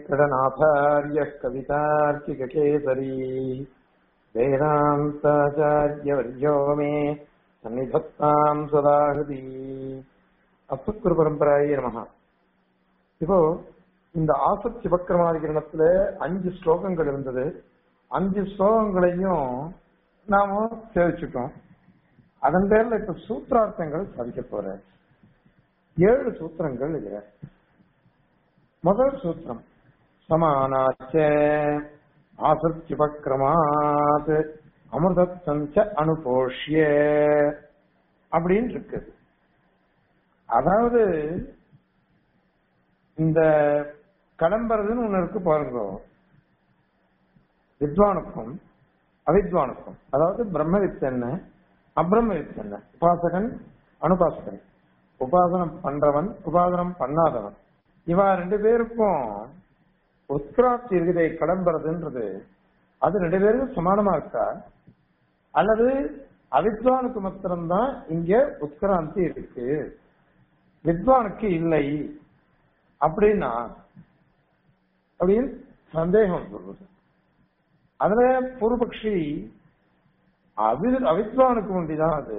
वेङ्कटनाथार्यः कवितार्किककेसरी वेदान्ताचार्यवर्यो मे सन्निधत्ताम् सदा हृदि அப்புக்குரு பரம்பராயே நமகா இப்போ இந்த ஆசத் சிவக்கிரமாதிகரணத்துல அஞ்சு ஸ்லோகங்கள் இருந்தது அஞ்சு ஸ்லோகங்களையும் நாம சேவிச்சுட்டோம் அதன் பேர்ல இப்ப சூத்திரார்த்தங்கள் சாதிக்க போற ஏழு சூத்திரங்கள் இதுல முதல் சூத்திரம் சமானாச்ச ஆசத்யுபக்கிரமாத் அமிர்தத்தஞ்ச அனுபோஷ்ய அப்படின்னு இருக்குது அதாவது இந்த கடம்பறதுன்னு ஒண்ணு இருக்கு பாருங்க வித்வானுக்கும் அவித்வானுக்கும் அதாவது பிரம்மவித் என்ன அப்ரம்மவித் என்ன உபாசகன் அனுபாசகன் உபாசனம் பண்றவன் உபாசனம் பண்ணாதவன் இவா ரெண்டு பேருக்கும் உத்கிராப்தி இருக்குதே கடம்புறதுன்றது அது ரெண்டு பேருக்கும் சமானமா இருக்கா அல்லது அவித்வானுக்கு மாத்திரம்தான் இங்க உத்கிராந்தி இருக்கு வித்வானுக்கு இல்லை அப்படின்னா அப்படின்னு சந்தேகம் சொல்றது அதுல பூர்வபக்ஷி அவி அவித்வானுக்கு உண்டிதான் அது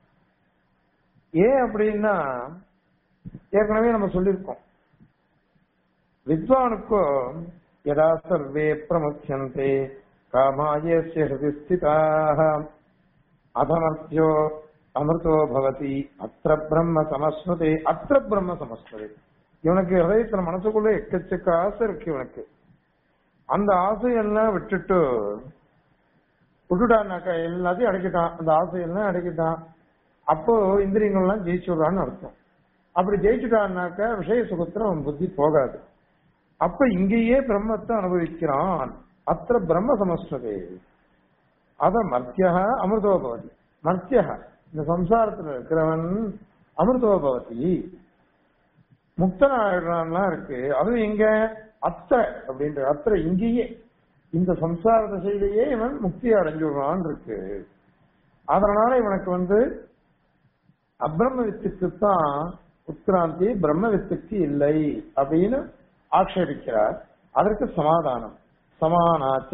ஏன் அப்படின்னா ஏற்கனவே நம்ம சொல்லியிருக்கோம் வித்வானுக்கும் யதா சர்வே பிரமுச்சியந்தே காமாயஸ்ய ஹிருதி ஸ்திதாக அதமர்த்தியோ அமிர்தோ பவதி அத்திர பிரம்ம சமஸ்மதே அத்திர பிரம்ம சமஸ்மதே இவனுக்கு ஹதயத்துல மனசுக்குள்ள எக்கச்சக்க ஆசை இருக்கு இவனுக்கு அந்த ஆசையெல்லாம் விட்டுட்டு விட்டுட்டான்னாக்கா எல்லாத்தையும் அடைக்கிட்டான் அந்த ஆசையெல்லாம் அடைக்கிட்டான் அப்போ இந்திரியங்கள்லாம் ஜெயிச்சுடுறான்னு அர்த்தம் அப்படி ஜெயிச்சுட்டான்னாக்கா விஷய சுகத்துல அவன் புத்தி போகாது அப்ப இங்கேயே பிரம்மத்தை அனுபவிக்கிறான் அத்திர பிரம்ம சமஸ்மதே அத மர்த்தியா அமிர்தோ பவதி மர்த்தியா இந்த சம்சாரத்துல இருக்கிறவன் அமிர்தோ பவதி முக்தனாயிடுறான்லாம் இருக்கு அதுவும் எங்க அத்த அப்படின்ற அத்த இங்கேயே இந்த சம்சார திசையிலேயே இவன் முக்தி அடைஞ்சுடுறான் இருக்கு அதனால இவனுக்கு வந்து அப்ரம்ம வித்துக்கு தான் உத்கிராந்தி பிரம்ம வித்துக்கு இல்லை அப்படின்னு ஆக்ஷேபிக்கிறார் அதற்கு சமாதானம் சமானாச்ச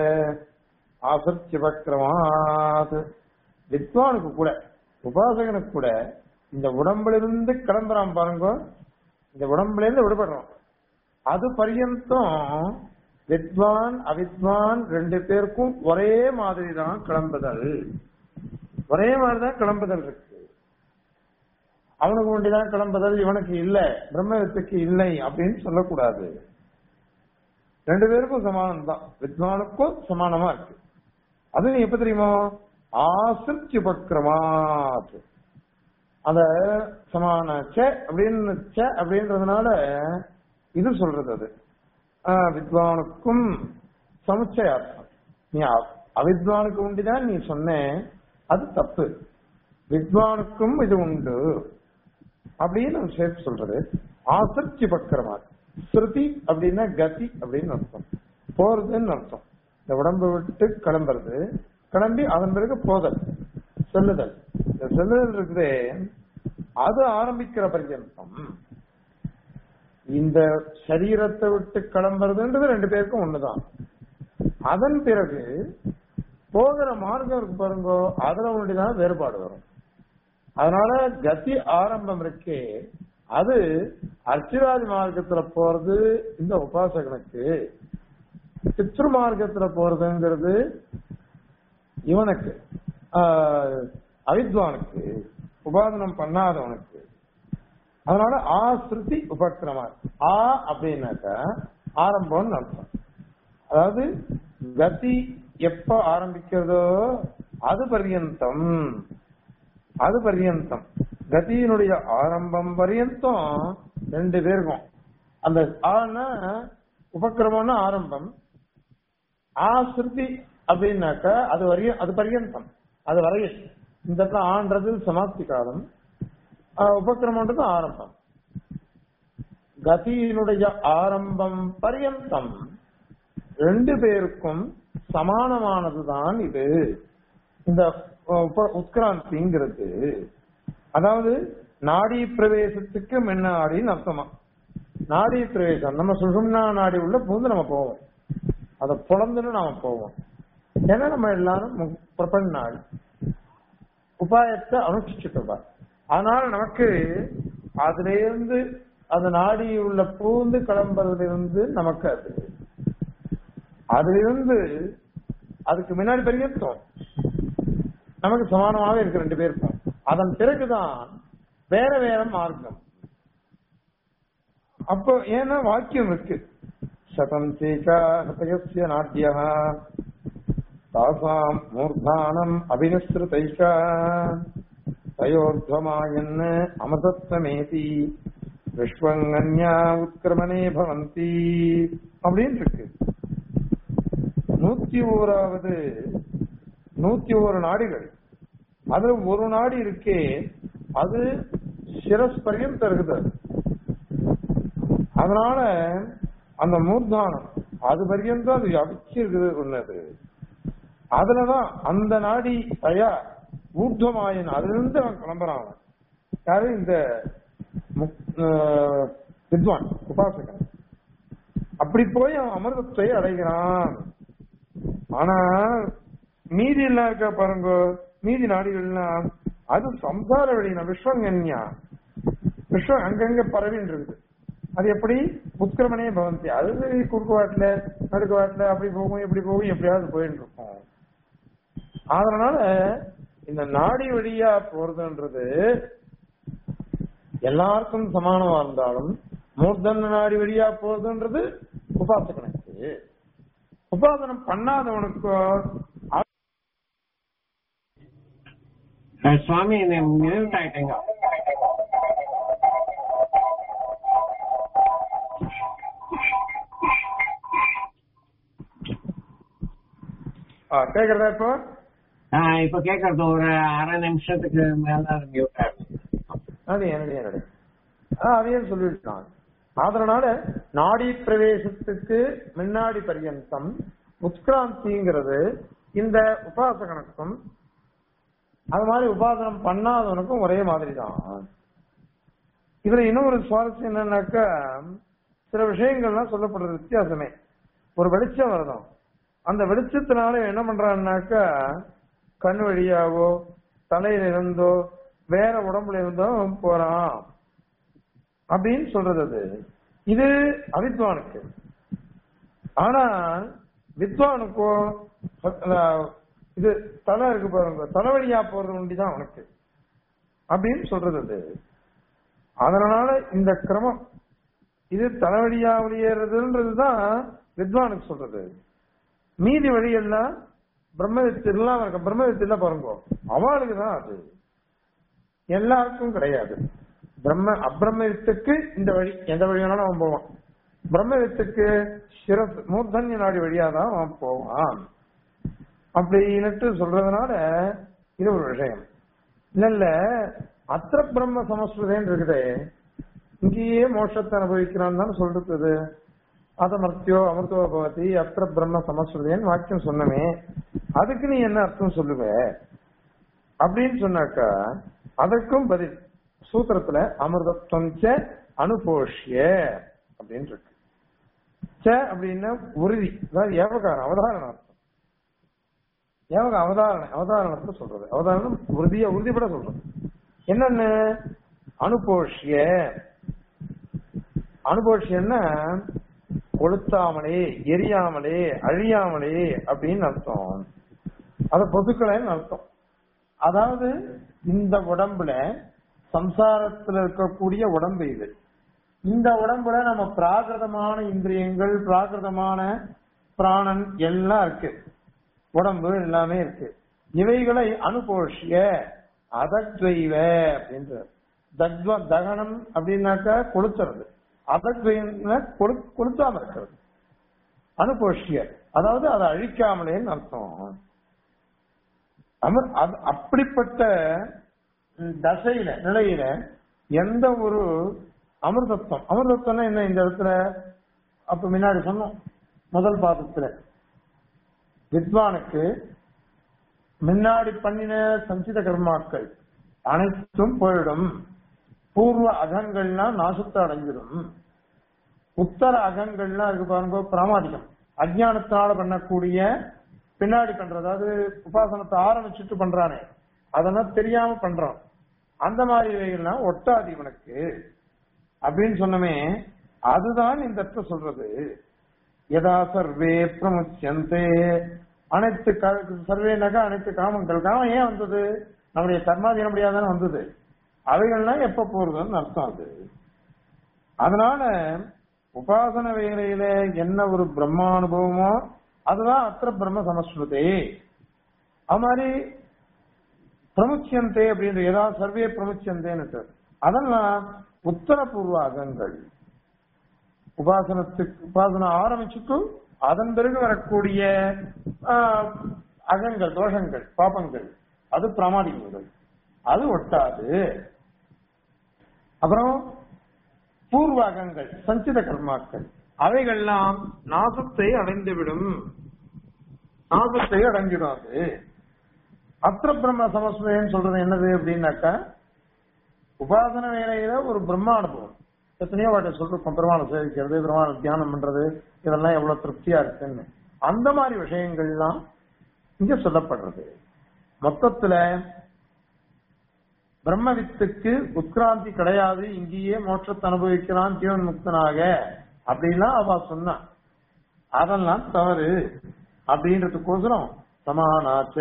ஆசர்ச்சிவக்கிரமாத் வித்வானுக்கு கூட உபாசகனுக்கு கூட இந்த உடம்பிலிருந்து கிளம்புறான் பாருங்க இந்த உடம்புல இருந்து விடுபடுறோம் அது பரியந்தம் வித்வான் அவித்வான் ரெண்டு பேருக்கும் ஒரே மாதிரி தான் கிளம்புதல் ஒரே மாதிரிதான் கிளம்புதல் இருக்கு அவனுக்கு ஒண்டிதான் கிளம்புதல் இவனுக்கு இல்ல பிரம்மவித்துக்கு இல்லை அப்படின்னு சொல்லக்கூடாது ரெண்டு பேருக்கும் சமானம் தான் வித்வானுக்கும் சமானமா இருக்கு அது எப்ப தெரியுமோ ஆசிரியுபக்கிரமாத் அந்த சமான ச அப்படின்னு ச அப்படின்றதுனால இது சொல்றது அது வித்வானுக்கும் சமுச்சயார்த்தம் நீ அவித்வானுக்கு உண்டுதான் நீ சொன்ன அது தப்பு வித்வானுக்கும் இது உண்டு அப்படின்னு சேர்த்து சொல்றது ஆசர்ச்சி பக்கிரமா ஸ்ருதி அப்படின்னா கதி அப்படின்னு அர்த்தம் போறதுன்னு அர்த்தம் இந்த உடம்பு விட்டு கிளம்புறது கிளம்பி அதன் பிறகு போதல் செல்லுதல் இந்த செல்லுதல் இருக்குதே அது ஆரம்பிக்கிற பர்யந்தம் இந்த சரீரத்தை விட்டு கிளம்புறதுன்றது ரெண்டு பேருக்கும் ஒண்ணுதான் அதன் பிறகு போகிற மார்க்கம் இருக்கு பாருங்க அதுல ஒன்றுதான் வேறுபாடு வரும் அதனால கதி ஆரம்பம் இருக்கே அது அர்ச்சிராதி மார்க்கத்துல போறது இந்த உபாசகனுக்கு பித்ரு மார்க்கத்துல போறதுங்கிறது இவனுக்கு அவித்வானுக்கு உபாதனம் பண்ணாதவனுக்கு அதனால ஆ ஸ்ருதி உபக்கிரமா ஆ அப்படின்னாக்கா ஆரம்பம்னு அர்த்தம் அதாவது கதி எப்ப ஆரம்பிக்கிறதோ அது பர்யந்தம் அது பர்யந்தம் கதியினுடைய ஆரம்பம் பர்யந்தம் ரெண்டு பேருக்கும் அந்த ஆனா உபக்கிரமம்னா ஆரம்பம் ஆ ஸ்ருதி அப்படின்னாக்கா அது வரையும் அது பர்யந்தம் அது வரையும் இந்த இடத்துல ஆன்றது சமாப்தி காலம் உபக்கிரமன்றது ஆரம்பம் கதியினுடைய ஆரம்பம் பர்யந்தம் ரெண்டு பேருக்கும் சமானமானதுதான் இது இந்த உத்கிராந்திங்கிறது அதாவது நாடி பிரவேசத்துக்கு முன்னாடின்னு அர்த்தமா நாடி பிரவேசம் நம்ம சுஷும்னா நாடி உள்ள பூந்து நம்ம போவோம் அதை புலந்துன்னு நாம போவோம் ஏன்னா நம்ம எல்லாரும் மு- பிரபஞ்ச நாள் உபாயத்தை அனுஷ்டிச்சுட்டு இருக்கோம். அதனால நமக்கு அதுல இருந்து அந்த நாடி உள்ள பூந்து கிளம்புறதுல இருந்து நமக்கு அது அதுல இருந்து அதுக்கு முன்னாடி பரியந்தம் நமக்கு சமானமாக இருக்கு ரெண்டு பேருக்கும் அதன் பிறகுதான் வேற வேற மார்க்கம் அப்போ ஏன்னா வாக்கியம் இருக்கு சதம் சீகா ஹதயஸ்ய நாட்டியா தாசாம் மூர்தானம் அபினிஸ்ருதைஷா தயோர்த்வமாயன் அமிர்தத்வமேதி விஸ்வங்கன்யா உத்கிரமணே பவந்தி அப்படின்னு இருக்கு நூத்தி ஓராவது நூத்தி ஒரு நாடிகள் அதுல ஒரு நாடி இருக்கே அது சிரஸ்பரியம் தருகுது அதனால அந்த மூர்தானம் அது பரியந்தம் அது வியாபிச்சு இருக்குது ஒண்ணது அதுலதான் அந்த நாடி தயா ஊர்துவமாயன் அதுல இருந்து அவன் கிளம்புறான் அவன். யாரு இந்த முக்- ஆஹ் வித்வான் உபாசகன் அப்படி போய் அவன் அமிர்தத்தை அடைகிறான் ஆனா மீதி எல்லாம் இருக்க பாருங்க மீதி நாடுகள்லாம் அது சம்சார வழினா விஸ்வங்கன்யா விஸ்வம் அங்கங்க பரவின்னு இருக்குது அது எப்படி உத்கிரமணே பவந்தி அது குறுக்கு வாட்டில நடுக்கு வாட்டில அப்படி போகும் இப்படி போகும் எப்படியாவது போயிட்டு இருக்கும் அதனால இந்த நாடி வழியா போறதுன்றது எல்லாருக்கும் சமானமா இருந்தாலும் மூர்தன நாடி வழியா போறதுன்றது உபாசகனுக்கு உபாசனம் பண்ணாதவனுக்கு அஹ் சுவாமி மியூட் ஆயிட்டேங்க ஆ, கேக்குறதா இப்போ ஆஹ் இப்ப கேக்குறது ஒரு அரை நிமிஷத்துக்கு மேல மியூட் ஆயிடுச்சு அது என்னுடைய என்னுடைய அதையும் சொல்லிவிட்டான் அதனால நாடி பிரவேசத்துக்கு முன்னாடி பர்யந்தம் உத்கிராந்திங்கிறது இந்த உபாசகனுக்கும் அது மாதிரி உபாசனம் பண்ணாதவனுக்கும் ஒரே மாதிரி தான் இதுல இன்னும் ஒரு சுவாரஸ்யம் என்னன்னாக்கா சில விஷயங்கள்லாம் சொல்லப்படுறது வித்தியாசமே ஒரு வெளிச்சம் வருதும் அந்த வெளிச்சத்தினால என்ன பண்றான்னாக்கா கண் வழியாவோ தலையில இருந்தோ வேற உடம்புல இருந்தோ அவன் போறான் அப்படின்னு சொல்றது அது இது அவித்வானுக்கு ஆனா வித்வானுக்கோ அஹ், இது தலை இருக்கு பாருங்க தலை வழியா போறது ஒண்டிதான் அவனுக்கு அப்படின்னு சொல்றது அது அதனால இந்த கிரமம் இது தலைவழியா வெளியேறதுன்றதுதான் வித்வானுக்கு சொல்றது மீதி வழியெல்லாம் பிரம்மவித்திலாம் இருக்க பிரம்மவித்தில பாருங்க அவளுக்கு தான் அது எல்லாருக்கும் கிடையாது பிரம்ம அப்பிரம்மவித்துக்கு இந்த வழி எந்த வழி வேணாலும் அவன் போவான் பிரம்மவித்துக்கு சிரஸ் மூர்தன்ய நாடி வழியா தான் அவன் போவான் அப்படின்னுட்டு சொல்றதுனால இது ஒரு விஷயம் இல்ல இல்ல அத்திர பிரம்ம சமஸ்கிருதம் இருக்குதே இங்கேயே மோட்சத்தை அனுபவிக்கிறான் தான் சொல்றது அத மர்த்தியோ அமிர்தோ பவதி அத்திர பிரம்ம சமஸ்கிருதேன்னு வாக்கியம் சொன்னமே அதுக்கு நீ என்ன அர்த்தம் சொல்லுவ அப்படின்னு சொன்னாக்கா அதற்கும் பதில் சூத்திரத்துல அமிர்தத்துவம் ச அனுபோஷ்ய அப்படின்னு இருக்கு ச அப்படின்னா உறுதி அதாவது ஏவகாரம் அவதாரண அர்த்தம் ஏவக அவதாரண அவதாரணத்துல சொல்றது அவதாரணம் உறுதியா உறுதிப்பட சொல்றது என்னன்னு அனுபோஷ்ய அனுபோஷ்யன்னா கொளுத்தாமலே எரியாமலே அழியாமலே அப்படின்னு அர்த்தம் அத பொதுக்கலைன்னு அர்த்தம் அதாவது இந்த உடம்புல சம்சாரத்துல இருக்கக்கூடிய உடம்பு இது இந்த உடம்புல நம்ம பிராகிருதமான இந்திரியங்கள் பிராகிருதமான பிராணன் எல்லாம் இருக்கு உடம்பு எல்லாமே இருக்கு இவைகளை அனுபோஷிய அதத்வைவ அப்படின்ற தத்வ தகனம் அப்படின்னாக்கா கொளுத்துறது அதத்வைன கொளு கொளுத்தாம இருக்கிறது அனுபோஷிய அதாவது அதை அழிக்காமலேன்னு அர்த்தம் அமர் அது அப்படிப்பட்ட ம், தசையில நிலையில எந்த ஒரு அமிர்தத்துவம் அமிர்தத்துவம்னா என்ன இந்த இடத்துல அப்ப முன்னாடி சொன்னோம் முதல் பாதத்துல வித்வானுக்கு முன்னாடி பண்ணின சஞ்சித கர்மாக்கள் அனைத்தும் போயிடும் பூர்வ அகங்கள்லாம் நாசத்தை அடைஞ்சிடும் உத்தர அகங்கள்லாம் இருக்கு பாருங்க பிராமாதிகம் அஜ்ஞானத்தினால பண்ணக்கூடிய பின்னாடி பண்றது அதாவது உபாசனத்தை ஆரம்பிச்சுட்டு பண்றானே அதெல்லாம் தெரியாம பண்றான் அந்த மாதிரி இவைகள்லாம் ஒட்டாது இவனுக்கு அப்படின்னு சொன்னமே அதுதான் இந்த இடத்துல சொல்றது யதா சர்வே பிரமுச்சந்தே அனைத்து க- சர்வேனாக்கா அனைத்து காமங்கள் காமம் ஏன் வந்தது நம்முடைய கர்மாதீனம் முடியாதானே வந்தது அவைகள்லாம் எப்ப போறதுன்னு அர்த்தம் அது அதனால உபாசன வேலையில என்ன ஒரு பிரம்மானுபவமோ அதுதான் அத்திர பிரம்ம சமஸ்ருதே அது மாதிரி பிரமுச்சியந்தே அப்படின்ற ஏதாவது சர்வே பிரமுச்சியந்தேன்னு அதெல்லாம் உத்தரபூர்வ அகங்கள் உபாசனத்துக்கு உபாசனம் ஆரம்பிச்சுட்டு அதன் பிறகு வரக்கூடிய ஆஹ், அகங்கள் தோஷங்கள் பாபங்கள் அது பிராமாணிகங்கள் அது ஒட்டாது அப்புறம் பூர்வ அகங்கள் சஞ்சித கர்மாக்கள் அவைகள்லாம் நாசத்தை அடைந்துவிடும் நாசத்தை அடைஞ்சிடும் அது அத்திர பிரம்ம சமஸ்மயம் சொல்றது என்னது அப்படின்னாக்கா உபாசன வேலையில ஒரு பிரம்ம அனுபவம் எத்தனையோ வாட்டி சொல்றோம் பெருமாளை சேவிக்கிறது பெருமாளை தியானம் பண்றது இதெல்லாம் எவ்வளவு திருப்தியா இருக்குன்னு அந்த மாதிரி விஷயங்கள்லாம் இங்க சொல்லப்படுறது மொத்தத்துல பிரம்மவித்துக்கு உட்கிராந்தி கிடையாது இங்கேயே மோட்சத்தை அனுபவிக்கிறான் ஜீவன் முக்தனாக அப்படின்லாம் அவ சொன்னா அதெல்லாம் தவறு அப்படின்றதுக்கோசரம் சமானாச்ச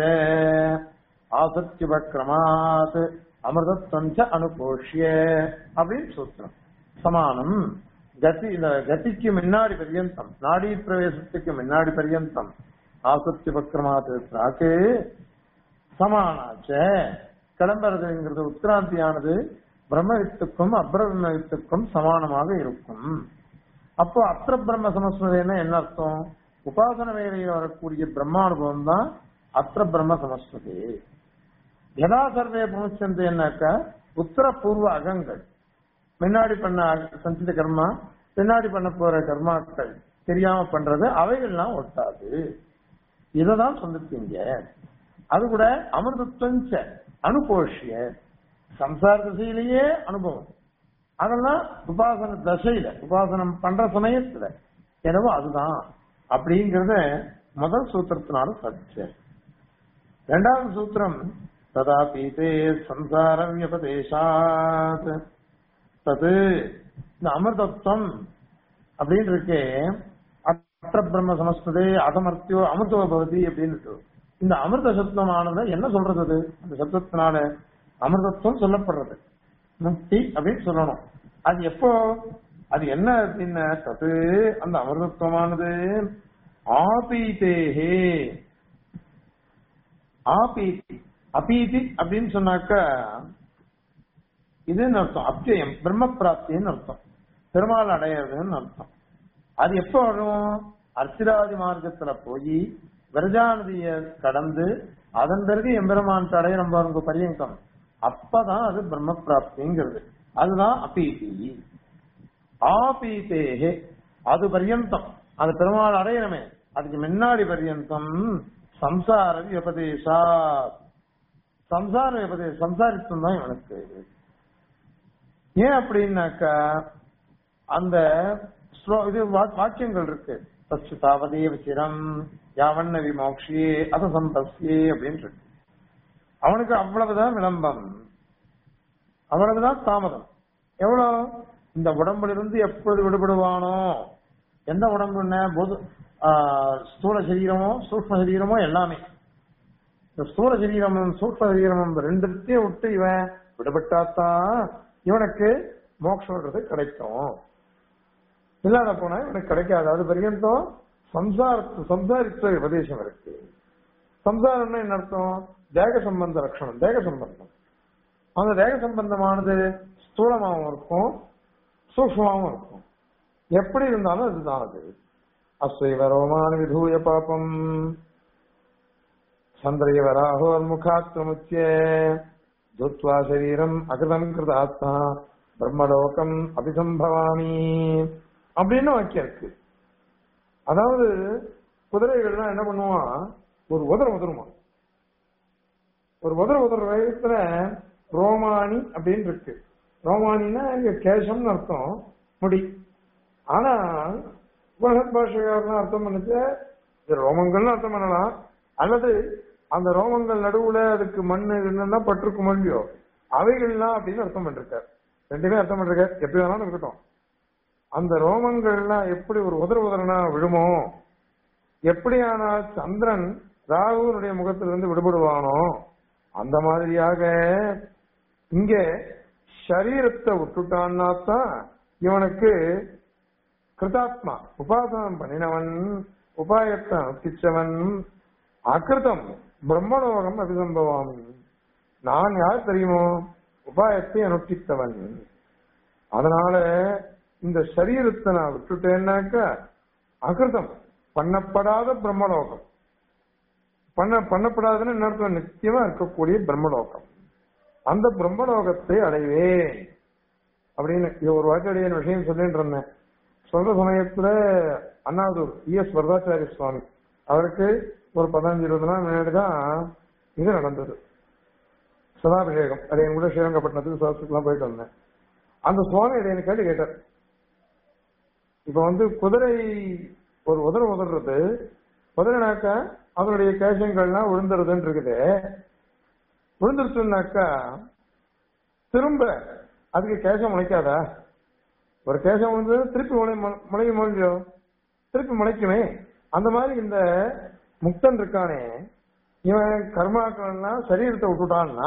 ஆசத்யுபக்ரமாத் அமிர்தத்வஞ்ச அனுபோஷ்ய அப்படின்னு சூத்திரம் சமானம் கதி இந்த கதிக்கு முன்னாடி பர்யந்தம் நாடி பிரவேசத்துக்கு முன்னாடி பர்யந்தம் ஆசத்யுபக்ரமாத் பிராக்கு சமானாச்ச கிளம்புறதுங்கிறது உத்கிராந்தியானது பிரம்மவித்துக்கும் அப்ரபிரம்மவித்துக்கும் சமானமாக இருக்கும் அப்போ அத்திர பிரம்ம சமஸ்மதேன்னா என்ன அர்த்தம் உபாசன வேலையில் வரக்கூடிய பிரம்மானுபவம் தான் அத்திர பிரம்ம சமஸ்மதி யதா சர்வே பிரமுச்சந்தேன்னாக்கா உத்தர பூர்வ அகங்கள் முன்னாடி பண்ண அக- சஞ்சித கர்மா பின்னாடி பண்ண போற கர்மாக்கள் தெரியாம பண்றது அவைகள்லாம் ஒட்டாது இததான் சொல்லிருக்கீங்க அது கூட அமிர்தத்வஞ்ச அனுபோஷிய சம்சார திசையிலேயே அனுபவம் அதெல்லாம் உபாசன தசையில உபாசனம் பண்ற சமயத்துல எனவே அதுதான் அப்படிங்கறத முதல் சூத்திரத்தினால சர்ச்சை இரண்டாவது சூத்திரம் ததா பீதே சம்சார வியபதேசாத் தது இந்த அமிர்தத்துவம் அப்படின்னு இருக்கே அற்ற பிரம்ம சமஸ்கிருதே அதமர்த்தியோ அமிர்தோ பவதி அப்படின்னு இந்த அமிர்த சப்தமானது என்ன சொல்றது அது அந்த சப்தத்தினால அமிர்தத்துவம் சொல்லப்படுறது முக்தி அப்படின்னு சொல்லணும் அது எப்போ அது என்ன அப்படின்னா தது அந்த அமிர்தத்துவமானது ஆபீதேஹே ஆபீதி அபீதி அப்படின்னு சொன்னாக்கா இதுன்னு அர்த்தம் அத்தியம் பிரம்ம பிராப்தின்னு அர்த்தம் பெருமாள் அடையிறதுன்னு அர்த்தம் அது எப்ப வரும் அர்ச்சிராதி மார்க்கத்துல போய் விரஜாநதிய கடந்து அதன் பிறகு எம்பெருமான் அடையிற பாருங்க பரியங்கம் அப்பதான் அது பிரம்ம பிராப்திங்கிறது அதுதான் அபீதி ஆபீதேஹே அது பரியந்தம் அது பெருமாள் அடையிறமே அதுக்கு முன்னாடி பரியந்தம் சம்சார விபதேசா சம்சார விபதேச சம்சாரித்தம் தான் இவனுக்கு ஏன் அப்படின்னாக்கா அந்த ஸ்லோ- இது வா- வாக்கியங்கள் இருக்கு தச்சு தாவதே விசிரம் யாவண்ண விமோக்ஷியே அத சம்பஸ்யே அப்படின்னு இருக்கு அவனுக்கு அவ்வளவுதான் விளம்பம் அவ்வளவுதான் தாமதம் எவ்வளவு இந்த உடம்புல இருந்து எப்பொழுது விடுபடுவானோ எந்த உடம்புன்னு பொது ஆஹ், ஸ்தூல சரீரமோ சூக்ம சரீரமோ எல்லாமே இந்த ஸ்தூல சரீரமும் சூக்ம சரீரமும் ரெண்டுத்தையும் விட்டு இவன் விடுபட்டாத்தான் இவனுக்கு மோட்சம்ன்றது கிடைக்கும் இல்லாத போனா இவனுக்கு கிடைக்காது அது பர்யந்தம் சம்சாரத்து சம்சாரித்த உபதேசம் இருக்கு சம்சாரம்னா என்ன அர்த்தம் தேக சம்பந்த லட்சணம் தேக சம்பந்தம் அந்த தேக சம்பந்தமானது ஸ்தூலமாகவும் இருக்கும் சூக்ஷ்மமாகவும் இருக்கும் எப்படி இருந்தாலும் அதுதான் அது அஸ்வைவ ரோமான விதூய பாபம் சந்திரய வராகோர் முகாத்முச்சிய துத்வா சரீரம் அகிருதம் கிருதாத்மா பிரம்மலோகம் அபிசம்பவாமி அப்படின்னு வாக்கியம் இருக்கு அதாவது குதிரைகள்லாம் என்ன பண்ணுவான் ஒரு உதர உதருமா ஒரு உதர உதர வேகத்துல ரோமானி அப்படின்னு இருக்கு ரோமானின்னா இங்க கேசம்னு அர்த்தம் முடி ஆனா உபனிஷத் பாஷகாரன் அர்த்தம் பண்ணுச்சு இது ரோமங்கள்னு அர்த்தம் பண்ணலாம் அல்லது அந்த ரோமங்கள் நடுவுல அதுக்கு மண்ணு என்னன்னா பட்டிருக்கும் இல்லையோ அவைகள்லாம் அப்படின்னு அர்த்தம் பண்ணிருக்காரு ரெண்டுமே அர்த்தம் பண்ணிருக்காரு எப்படி வேணாலும் இருக்கட்டும் அந்த ரோமங்கள்லாம் எப்படி ஒரு உதர உதரனா விழுமோ எப்படியானால் சந்திரன் ராகுனுடைய முகத்திலிருந்து விடுபடுவானோ அந்த மாதிரியாக இங்க சரீரத்தை விட்டுட்டான்னா தான் இவனுக்கு கிருதாத்மா உபாசனம் பண்ணினவன் உபாயத்தை அனுஷ்டிச்சவன் அகிருதம் பிரம்மலோகம் அபிசம்பவாமி நான் யார் தெரியுமோ உபாயத்தை அனுஷ்டித்தவன் அதனால இந்த சரீரத்தை நான் விட்டுட்டேன்னாக்கா அகிருதம் பண்ணப்படாத பிரம்மலோகம் பண்ண பண்ணப்படாதுன்னு என்ன அர்த்தம் நிச்சயமா இருக்கக்கூடிய பிரம்மலோகம் அந்த பிரம்மலோகத்தை அடைவேன் அப்படின்னு இது ஒரு வாக்கியடைய விஷயம் சொல்லிட்டு இருந்தேன் சொல்ற சமயத்துல அண்ணாதூர் இஎஸ் வரதாச்சாரிய சுவாமி அவருக்கு ஒரு பதினஞ்சு இருபது நாள் முன்னாடி தான் இது நடந்தது சதாபிஷேகம் அது என் கூட ஸ்ரீரங்கப்பட்டினத்துக்கு சதத்துக்குலாம் போயிட்டு வந்தேன் அந்த சுவாமி அதை எனக்கு கேட்டு கேட்டார் இப்ப வந்து குதிரை ஒரு உதற உதறது உதறினாக்கா அதனுடைய கேசங்கள்லாம் விழுந்துருதுன்னு இருக்குது விழுந்துருச்சுனாக்கா திரும்ப அதுக்கு கேசம் முளைக்காதா ஒரு கேசம் விழுந்து திருப்பி முளை முளையும் முடிஞ்சோ திருப்பி முளைக்குமே அந்த மாதிரி இந்த முக்தன் இருக்கானே இவன் கர்மாக்கள்னா சரீரத்தை விட்டுட்டான்னா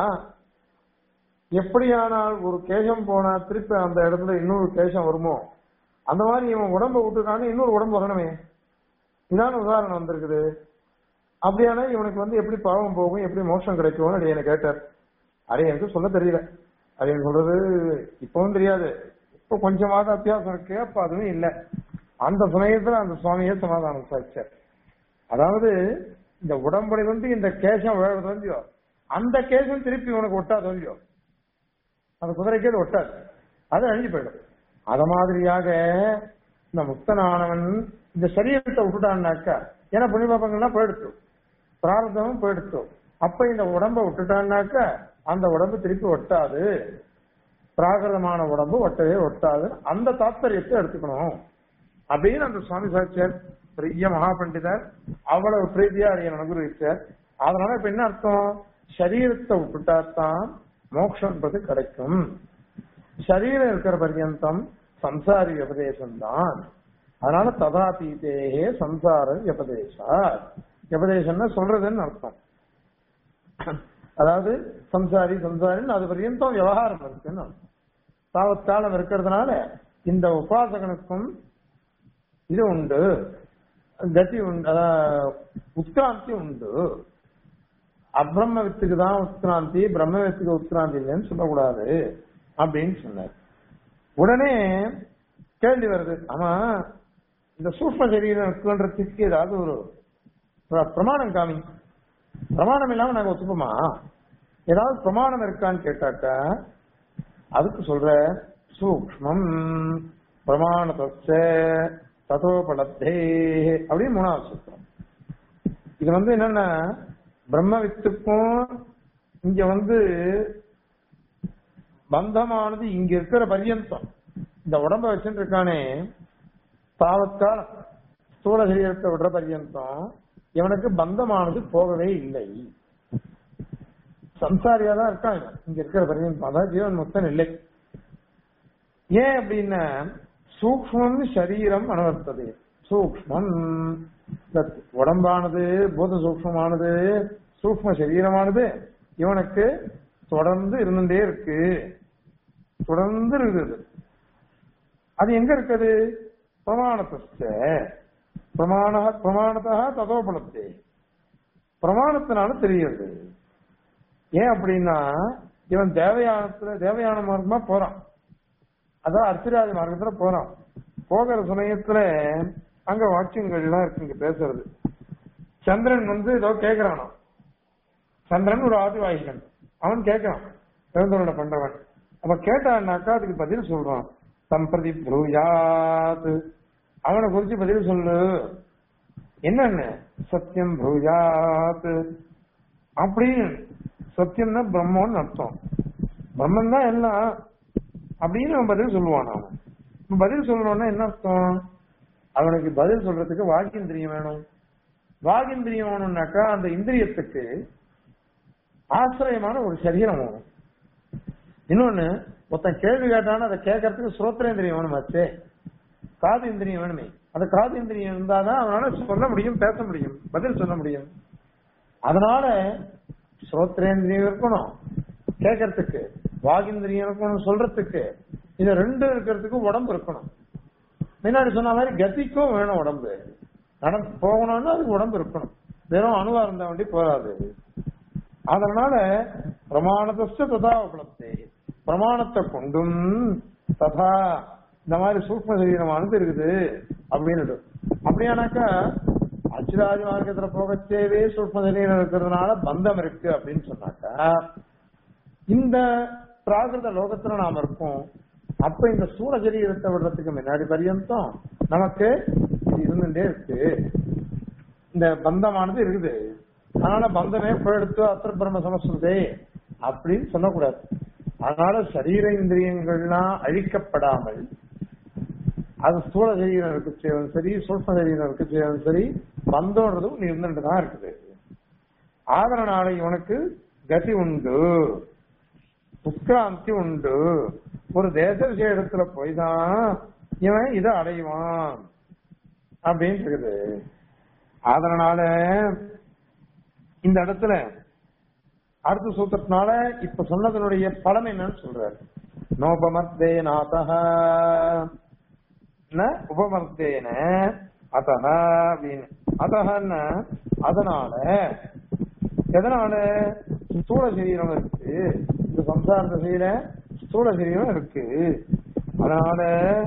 எப்படியானால் ஒரு கேசம் போனா திருப்பி அந்த இடத்துல இன்னொரு கேசம் வருமோ அந்த மாதிரி இவன் உடம்ப விட்டுட்டான்னு இன்னொரு உடம்பு வரணுமே இதான உதாரணம் வந்திருக்குது அப்படியானா இவனுக்கு வந்து எப்படி பாவம் போகும் எப்படி மோட்சம் கிடைக்கும்னு அடி எனக்கு கேட்டார் அது எனக்கு சொல்ல தெரியல அது எனக்கு சொல்றது இப்பவும் தெரியாது இப்ப கொஞ்சமாவது அத்தியாசம் இருக்கு அப்ப அதுவும் இல்லை அந்த சமயத்துல அந்த சுவாமியே சமாதானம் சாதிச்சார் அதாவது இந்த உடம்படி வந்து இந்த கேசம் விழுறது இல்லையோ அந்த கேசம் திருப்பி உனக்கு ஒட்டாது இல்லையோ அந்த குதிரைக்கு அது ஒட்டாது அது அழிஞ்சு போயிடும் அத மாதிரியாக இந்த முக்தனானவன் இந்த சரீரத்தை விட்டுட்டான்னாக்கா ஏன்னா புண்ணியபாபங்கள்லாம் போயிடுச்சு பிராரதமும் போயிடுச்சு அப்ப இந்த உடம்ப விட்டுட்டான்னாக்கா அந்த உடம்பு திருப்பி ஒட்டாது பிராகிருதமான உடம்பு ஒட்டவே ஒட்டாது அந்த தாத்பரியத்தை எடுத்துக்கணும் அப்படின்னு அந்த சுவாமி சாட்சியார் பெரிய மகா பண்டிதர் அவ்வளவு பிரீதியா அதை அனுகிரகிச்சார் அதனால இப்ப என்ன அர்த்தம் சரீரத்தை விட்டுட்டாத்தான் மோட்சம்ன்றது கிடைக்கும் சரீரம் இருக்கிற பர்யந்தம் சம்சாரி விபதேசம் தான் அதனால ததாதீதேகே சம்சார விபதேசா விபதேசம்னா சொல்றதுன்னு அர்த்தம் அதாவது சம்சாரி சம்சாரின்னு அது பர்யந்தம் விவகாரம் இருக்குன்னு அர்த்தம் தாவத்தாளம் இருக்கிறதுனால இந்த உபாசகனுக்கும் இது உண்டு கதி உண்டு அதாவது உத்கிராந்தி உண்டு அப்ரம்ம வித்துக்கு தான் உத்கிராந்தி பிரம்ம வித்துக்கு உத்கிராந்தி இல்லைன்னு சொல்லக்கூடாது அப்படின்னு சொன்னார் உடனே கேள்வி வருது ஆமா இந்த சூக்ம சரீரம் இருக்குன்றதுக்கு ஏதாவது ஒரு பிர- பிரமாணம் காமி பிரமாணம் இல்லாம நாங்க ஒத்துப்போமா ஏதாவது பிரமாணம் இருக்கான்னு கேட்டாக்கா அதுக்கு சொல்ற சூக்மம் பிரமாணத்த ததோபலத்தே அப்படின்னு மூணாவது சூத்திரம் இது வந்து என்னன்னா பிரம்ம வித்துக்கும் இங்க வந்து பந்தமானது இங்க இருக்கிற பர்யந்தம் இந்த உடம்ப வச்சுட்டு இருக்கானே தாவத்தால் ஸ்தூல சரீரத்தை விடுற பர்யந்தம் இவனுக்கு பந்தமானது போகவே இல்லை சம்சாரியா தான் இருக்கான் இவன். இங்க இருக்கிற பர்யந்தம் அதான் ஜீவன் முக்தன் இல்லை ஏன் அப்படின்னா சூக்மம் சரீரம் அனுவர்த்தது சூக்மம் இந்த உடம்பானது பூத சூக்மமானது சூக்ம சரீரமானது இவனுக்கு தொடர்ந்து இருந்துட்டே இருக்கு தொடர்ந்து இருக்குது அது எங்க இருக்குது பிரமாணத்த பிரமாண பிரமாணத்தா ததோபலத்தே பிரமாணத்தினால தெரியுது ஏன் அப்படின்னா இவன் தேவயானத்துல தேவயான மார்க்கமா போறான் அதான் அர்த்தராஜ மார்க்கத்துல போறான் போகிற சமயத்துல அங்க வாக்கியங்கள் எல்லாம் இருக்கு இங்க பேசுறது சந்திரன் வந்து ஏதோ கேக்குறானாம் சந்திரன் ஒரு ஆதிவாகிகன் அவன் கேட்கிறான் எழுந்தோட பண்றவன் அப்ப கேட்டான்னாக்கா அதுக்கு பதில் சொல்றான் சம்பிரதி ப்ரூயாத் அவனை குறிச்சு பதில் சொல்லு என்னன்னு சத்தியம் ப்ரூயாத் அப்படின்னு சத்தியம்னா பிரம்மன்னு அர்த்தம் பிரம்மன் தான் எல்லாம் அப்படின்னு அவன் பதில் சொல்லுவான் அவன் இப்ப பதில் சொல்லணும்னா என்ன அர்த்தம் அவனுக்கு பதில் சொல்றதுக்கு வாகிந்திரியம் வேணும் வாகிந்திரியம் வேணும்னாக்கா அந்த இந்திரியத்துக்கு ஆசிரியமான ஒரு சரீரம் வேணும் இன்னொன்னு ஒருத்தன் கேள்வி கேட்டானா அதை கேட்கறதுக்கு ஸ்ரோத்திரேந்திரியம் வேணுமாச்சே காது இந்திரியம் வேணுமே அந்த காது இந்திரியம் இருந்தாதான் அவனால சொல்ல முடியும் பேச முடியும் பதில் சொல்ல முடியும் அதனால ஸ்ரோத்ரேந்திரியம் இருக்கணும் கேட்கறதுக்கு வாகிந்திரியம் இருக்கணும் சொல்றதுக்கு இது ரெண்டும் இருக்கிறதுக்கு உடம்பு இருக்கணும் முன்னாடி சொன்ன மாதிரி கதிக்கும் வேணும் உடம்பு நடந்து போகணும்னா அதுக்கு உடம்பு இருக்கணும் வெறும் அணுவா இருந்த வண்டி போகாது அதனால பிரமாணத்தை ததா உபலப்தே பிரமாணத்தை கொண்டும் ததா இந்த மாதிரி சூக்ம சரீரமானது இருக்குது அப்படின்னு அப்படியானாக்கா அச்சுராஜ மார்க்கத்துல போகச்சேவே சூக்ம சரீரம் இருக்கிறதுனால பந்தம் இருக்கு அப்படின்னு சொன்னாக்கா இந்த பிராகிருத லோகத்துல நாம இருக்கோம் அப்ப இந்த சூழ சரீரத்தை விடுறதுக்கு முன்னாடி பரியந்தம் நமக்கு இது இருந்துட்டே இருக்கு இந்த பந்தமானது இருக்குது அதனால பந்தமே போயெடுத்து அத்திர பிரம்ம சமஸ்கிருதே அப்படின்னு சொல்லக்கூடாது அதனால சரீர இந்திரியங்கள்லாம் அழிக்கப்படாமல் அது ஸ்தூல சரீரம் இருக்கு செய்வதும் சரி சூழ்ம சரீரம் இருக்கு செய்வதும் சரி பந்தோன்றதும் இருந்துட்டு தான் இருக்குது ஆதரனால இவனுக்கு கதி உண்டு உட்கிராந்தி உண்டு ஒரு தேச விஷயத்துல போய் தான் இவன் இதை அடைவான் அப்படின்னு இருக்குது அதனால இந்த இடத்துல அடுத்த சூத்திரத்தினால இப்ப சொன்னதனுடைய பலம் என்னன்னு சொல்றாரு நோபமர்த்தே நாதக உபமர்த்தேன அத்தக அப்படின்னு அத்தகன்னு அதனால எதனால ஸ்தூல சரீரம் இருக்கு இந்த சம்சார திசையில ஸ்தூல சரீரம் இருக்கு அதனால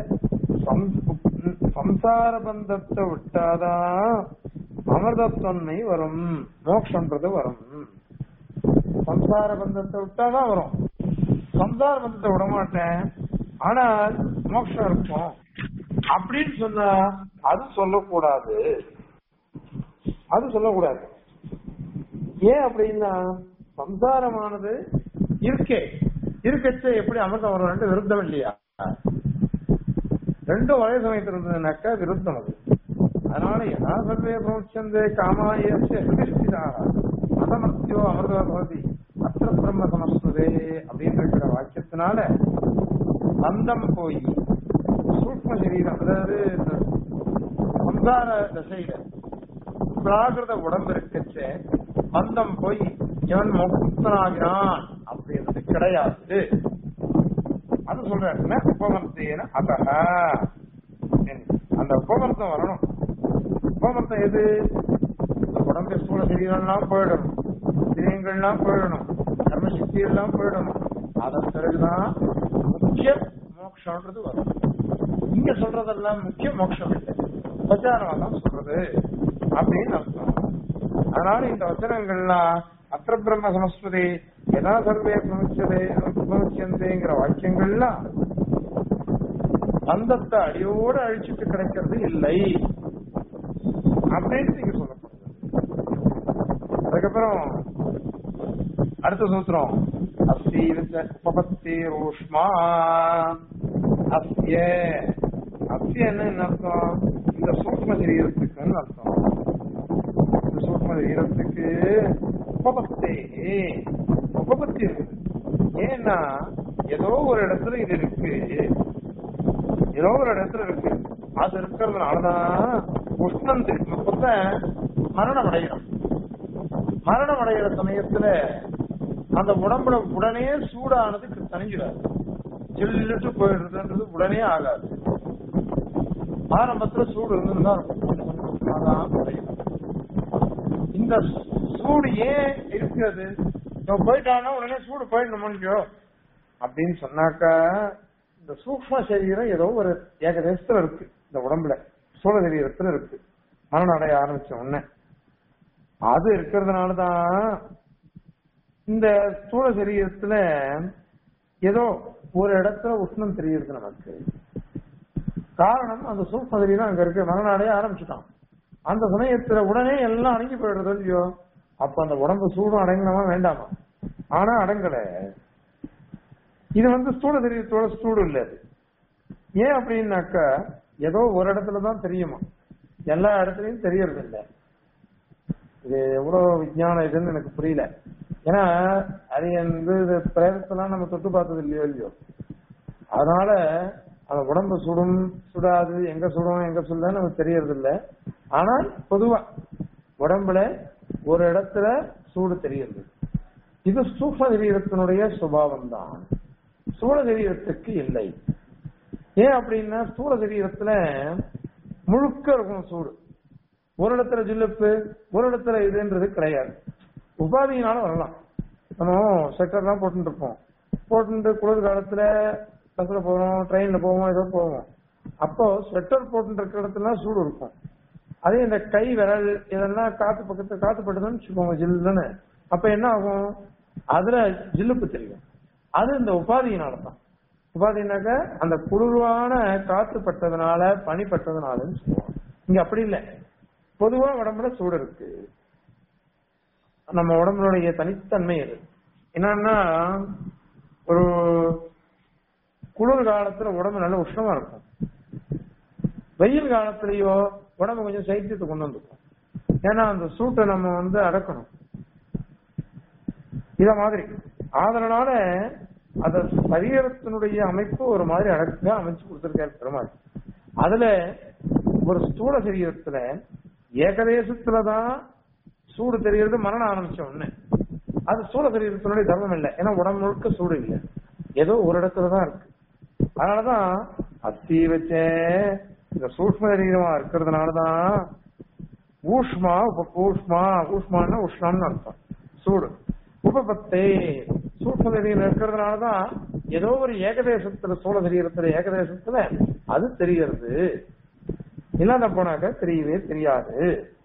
சம்- சம்சார பந்தத்தை விட்டாதான் அமிர்தத்தன்மை வரும் மோட்சம்ன்றது வரும் சம்சார பந்தத்தை விட்டாதான் வரும் சம்சார பந்தத்தை விட மாட்டேன் ஆனால் மோட்சம் இருக்கும் அப்படின்னு சொன்னா அது சொல்லக்கூடாது அது சொல்லக்கூடாது ஏன் அப்படின்னா சம்சாரமானது இருக்கே இருக்கச்சே எப்படி அமிர்தம் வரும் ரெண்டு விருத்தம் இல்லையா ரெண்டும் ஒரே சமயத்தில் இருந்ததுனாக்கா விருத்தம் அது அதனால யதா சர்வே பிரமுச்சந்தே காமாயஸ்ய பிரதிஷ்டிதாக அதமர்த்தியோ அமிர்தா பவதி அத்திர பிரம்ம சமஸ்கிருதே அப்படின்னு இருக்கிற வாக்கியத்தினால பந்தம் போய் சூக்ம சரீரம் அதாவது இந்த சம்சார தசையில பிராகிருத உடம்பு இருக்கச்சே பந்தம் போய் இவன் முக்தனாகிறான் அப்படின்றது கிடையாது அது சொல்றாருன்னா உபமர்த்தேன அத்தக அந்த உபமர்த்தம் வரணும் உபமர்த்தம் எது இந்த உடம்பு ஸ்தூல சரீரம்லாம் போயிடணும் திரியங்கள்லாம் போயிடணும் கர்மசக்தி எல்லாம் போயிடணும் அதன் பிறகுதான் முக்கிய மோட்சம்ன்றது வரும் இங்க சொல்றதெல்லாம் முக்கிய மோட்சம் இல்லை பிரச்சாரமா தான் சொல்றது அப்படின்னு அர்த்தம் அதனால இந்த வச்சனங்கள்லாம் அத்திர பிரம்ம சமஸ்கிருதி எதா சர்வே பிரமுச்சதே பிரமுச்சந்தேங்கிற வாக்கியங்கள்லாம் பந்தத்தை அடியோடு அழிச்சிட்டு கிடைக்கிறது இல்லை அப்படின்னு நீங்க சொல்லப்படுது அதுக்கப்புறம் அடுத்த சூத்திரம் அஸ்தி உபபத்தி ரூஷ்மா அஸ்ய அஸ்ய என்ன அர்த்தம் இந்த சூக்ம சரீரத்துக்குன்னு அர்த்தம் இந்த சூக்ம சரீரத்துக்கு உபபத்தே உபபத்தி இருக்குது ஏன்னா ஏதோ ஒரு இடத்துல இது இருக்கு ஏதோ ஒரு இடத்துல இருக்கு அது இருக்கிறதுனாலதான் உஷ்ணம் தெரியும் மரணம் அடையணும் மரணம் அடைகிற சமயத்துல அந்த உடம்புல உடனே சூடானது தணிஞ்சிடாது சில்லுட்டு போயிடுறதுன்றது உடனே ஆகாது ஆரம்பத்துல சூடு இருந்துதான் இருக்கும் கொஞ்சம் கொஞ்சம் கொஞ்சமாதான் குறையும் இந்த சூடு ஏன் இருக்கிறது இவன் போயிட்டானா உடனே சூடு போயிடணும் முடிஞ்சோ அப்படின்னு சொன்னாக்கா இந்த சூக்ம சரீரம் ஏதோ ஒரு ஏகதேசத்துல இருக்கு இந்த உடம்புல சூழ சரீரத்துல இருக்கு மரணம் அடைய ஆரம்பிச்ச உடனே அது இருக்கிறதுனாலதான் இந்த ஸ்தூல சரீரத்துல ஏதோ ஒரு இடத்துல உஷ்ணம் தெரியுது நமக்கு காரணம் அந்த சூக்ம சரீரம் அங்க இருக்கு மரணம் அடைய ஆரம்பிச்சுட்டான் அந்த சமயத்துல உடனே எல்லாம் அடங்கி போயிடுறது இல்லையோ அப்ப அந்த உடம்பு சூடும் அடங்கணுமா வேண்டாமா ஆனா அடங்கல இது வந்து ஸ்தூல சரீரத்தோட ஸ்தூடு இல்ல அது ஏன் அப்படின்னாக்கா ஏதோ ஒரு இடத்துல தான் தெரியுமா எல்லா இடத்துலயும் தெரியறது இல்ல இது எவ்வளவு விஞ்ஞானம் இதுன்னு எனக்கு புரியல ஏன்னா அது வந்து இது பிரேதத்தெல்லாம் நம்ம தொட்டு பார்த்தது இல்லையோ இல்லையோ அதனால அந்த உடம்பு சுடும் சுடாது எங்க சுடும் எங்க சுடாது நமக்கு தெரியறது இல்ல ஆனால் பொதுவா உடம்புல ஒரு இடத்துல சூடு தெரியுது இது சூக்ம சரீரத்தினுடைய சுபாவம் தான் சூழ சரீரத்துக்கு இல்லை ஏன் அப்படின்னா ஸ்தூல சரீரத்துல முழுக்க இருக்கும் சூடு ஒரு இடத்துல ஜில்லுப்பு ஒரு இடத்துல இதுன்றது கிடையாது உபாதியினால வரலாம் நம்ம ஸ்வெட்டர்லாம் போட்டுட்டு இருப்போம் போட்டுட்டு குளிர் காலத்துல பஸ்ல போவோம் ட்ரெயின்ல போவோம் ஏதோ போவோம் அப்போ ஸ்வெட்டர் போட்டுட்டு இருக்கிற இடத்துல சூடு இருக்கும் அதே இந்த கை விரல் இதெல்லாம் காத்து பக்கத்துல காத்து பட்டுதுன்னு வச்சுக்கோங்க ஜில்லுன்னு அப்ப என்ன ஆகும் அதுல ஜில்லுப்பு தெரியும் அது இந்த உபாதியினால தான் உபாதினாக்க அந்த குளிர்வான காத்து பட்டதுனால பனி பட்டதுனாலன்னு சொல்லுவாங்க இங்க அப்படி இல்லை பொதுவா உடம்புல சூடு இருக்கு நம்ம உடம்புடைய தனித்தன்மை அது என்னன்னா ஒரு குளிர் காலத்துல உடம்பு நல்ல உஷ்ணமா இருக்கும் வெயில் காலத்திலயோ உடம்பு கொஞ்சம் சைத்தியத்தை கொண்டு வந்துருக்கும் ஏன்னா அந்த சூட்டை நம்ம வந்து அடக்கணும் இத மாதிரி அதனால அத சரீரத்தினுடைய அமைப்பு ஒரு மாதிரி அடக்க அமைச்சு கொடுத்திருக்காரு பெருமாள் அதுல ஒரு ஸ்தூல சரீரத்துல ஏகதேசத்துலதான் சூடு தெரியறது மரணம் ஆரம்பிச்ச உடனே அது ஸ்தூல சரீரத்தினுடைய தர்மம் இல்லை ஏன்னா உடம்பு முழுக்க சூடு இல்லை ஏதோ ஒரு இடத்துலதான் இருக்கு அதனாலதான் அஸ்தி வச்ச இந்த சூக்ம சரீரமா இருக்கிறதுனாலதான் ஊஷ்மா உப- ஊஷ்மா ஊஷ்மான்னா உஷ்ணம்னு அர்த்தம் சூடு உபபத்தே சூக்ம சரீரம் இருக்கிறதுனாலதான் ஏதோ ஒரு ஏகதேசத்துல சூழ சரீரத்துல ஏகதேசத்துல அது தெரியறது இல்லாத போனாக்க தெரியவே தெரியாது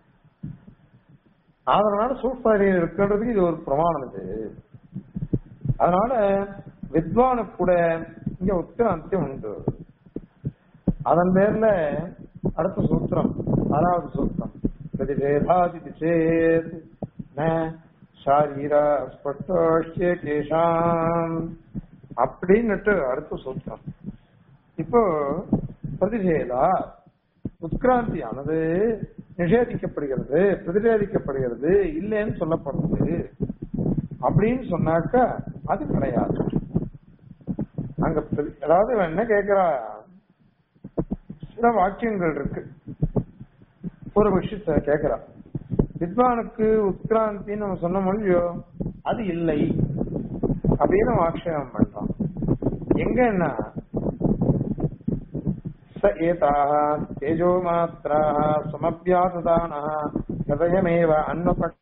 அதனால சூக்ம சரீரம் இருக்கிறதுக்கு இது ஒரு பிரமாணம் இது அதனால வித்வானுக்கு கூட இங்க உத்திராந்தி உண்டு அதன் பேர்ல அடுத்த சூத்திரம் ஆறாவது சூத்திரம் பிரதிபேதாதி சேத் ந ஷாரீர ஸ்பஷ்டோஷ்ய கேஷாம் அப்படின்னுட்டு அடுத்த சூத்திரம் இப்போ பிரதிஷேதா உத்கிராந்தியானது நிஷேதிக்கப்படுகிறது பிரதிஷேதிக்கப்படுகிறது இல்லைன்னு சொல்லப்படுறது அப்படின்னு சொன்னாக்கா அது கிடையாது அங்க பிரதி- அதாவது இவன் என்ன கேக்குறா சில வாக்கியங்கள் இருக்கு ஒரு விஷயத்த கேக்குறா வித்வானுக்கு உத்கிராந்தின்னு நம்ம சொன்ன மொழியோ அது இல்லை அப்படின்னு அவன் ஆக்ஷேபம் பண்றான் எங்க என்ன ச ஏதாக தேஜோ மாத்திராக சமபியாசதான ஹதயமேவ அன்னபட்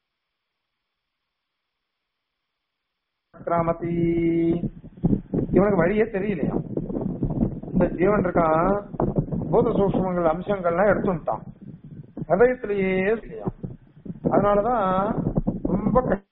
கிராமதி இவனுக்கு வழியே தெரியலையா இந்த ஜீவன் இருக்கான் பூத சூக்ஷ்மங்கள் அம்சங்கள்லாம் எடுத்துட்டான் ஹதயத்திலேயே இல்லையா அதனாலதான் ரொம்ப கஷ்டம்.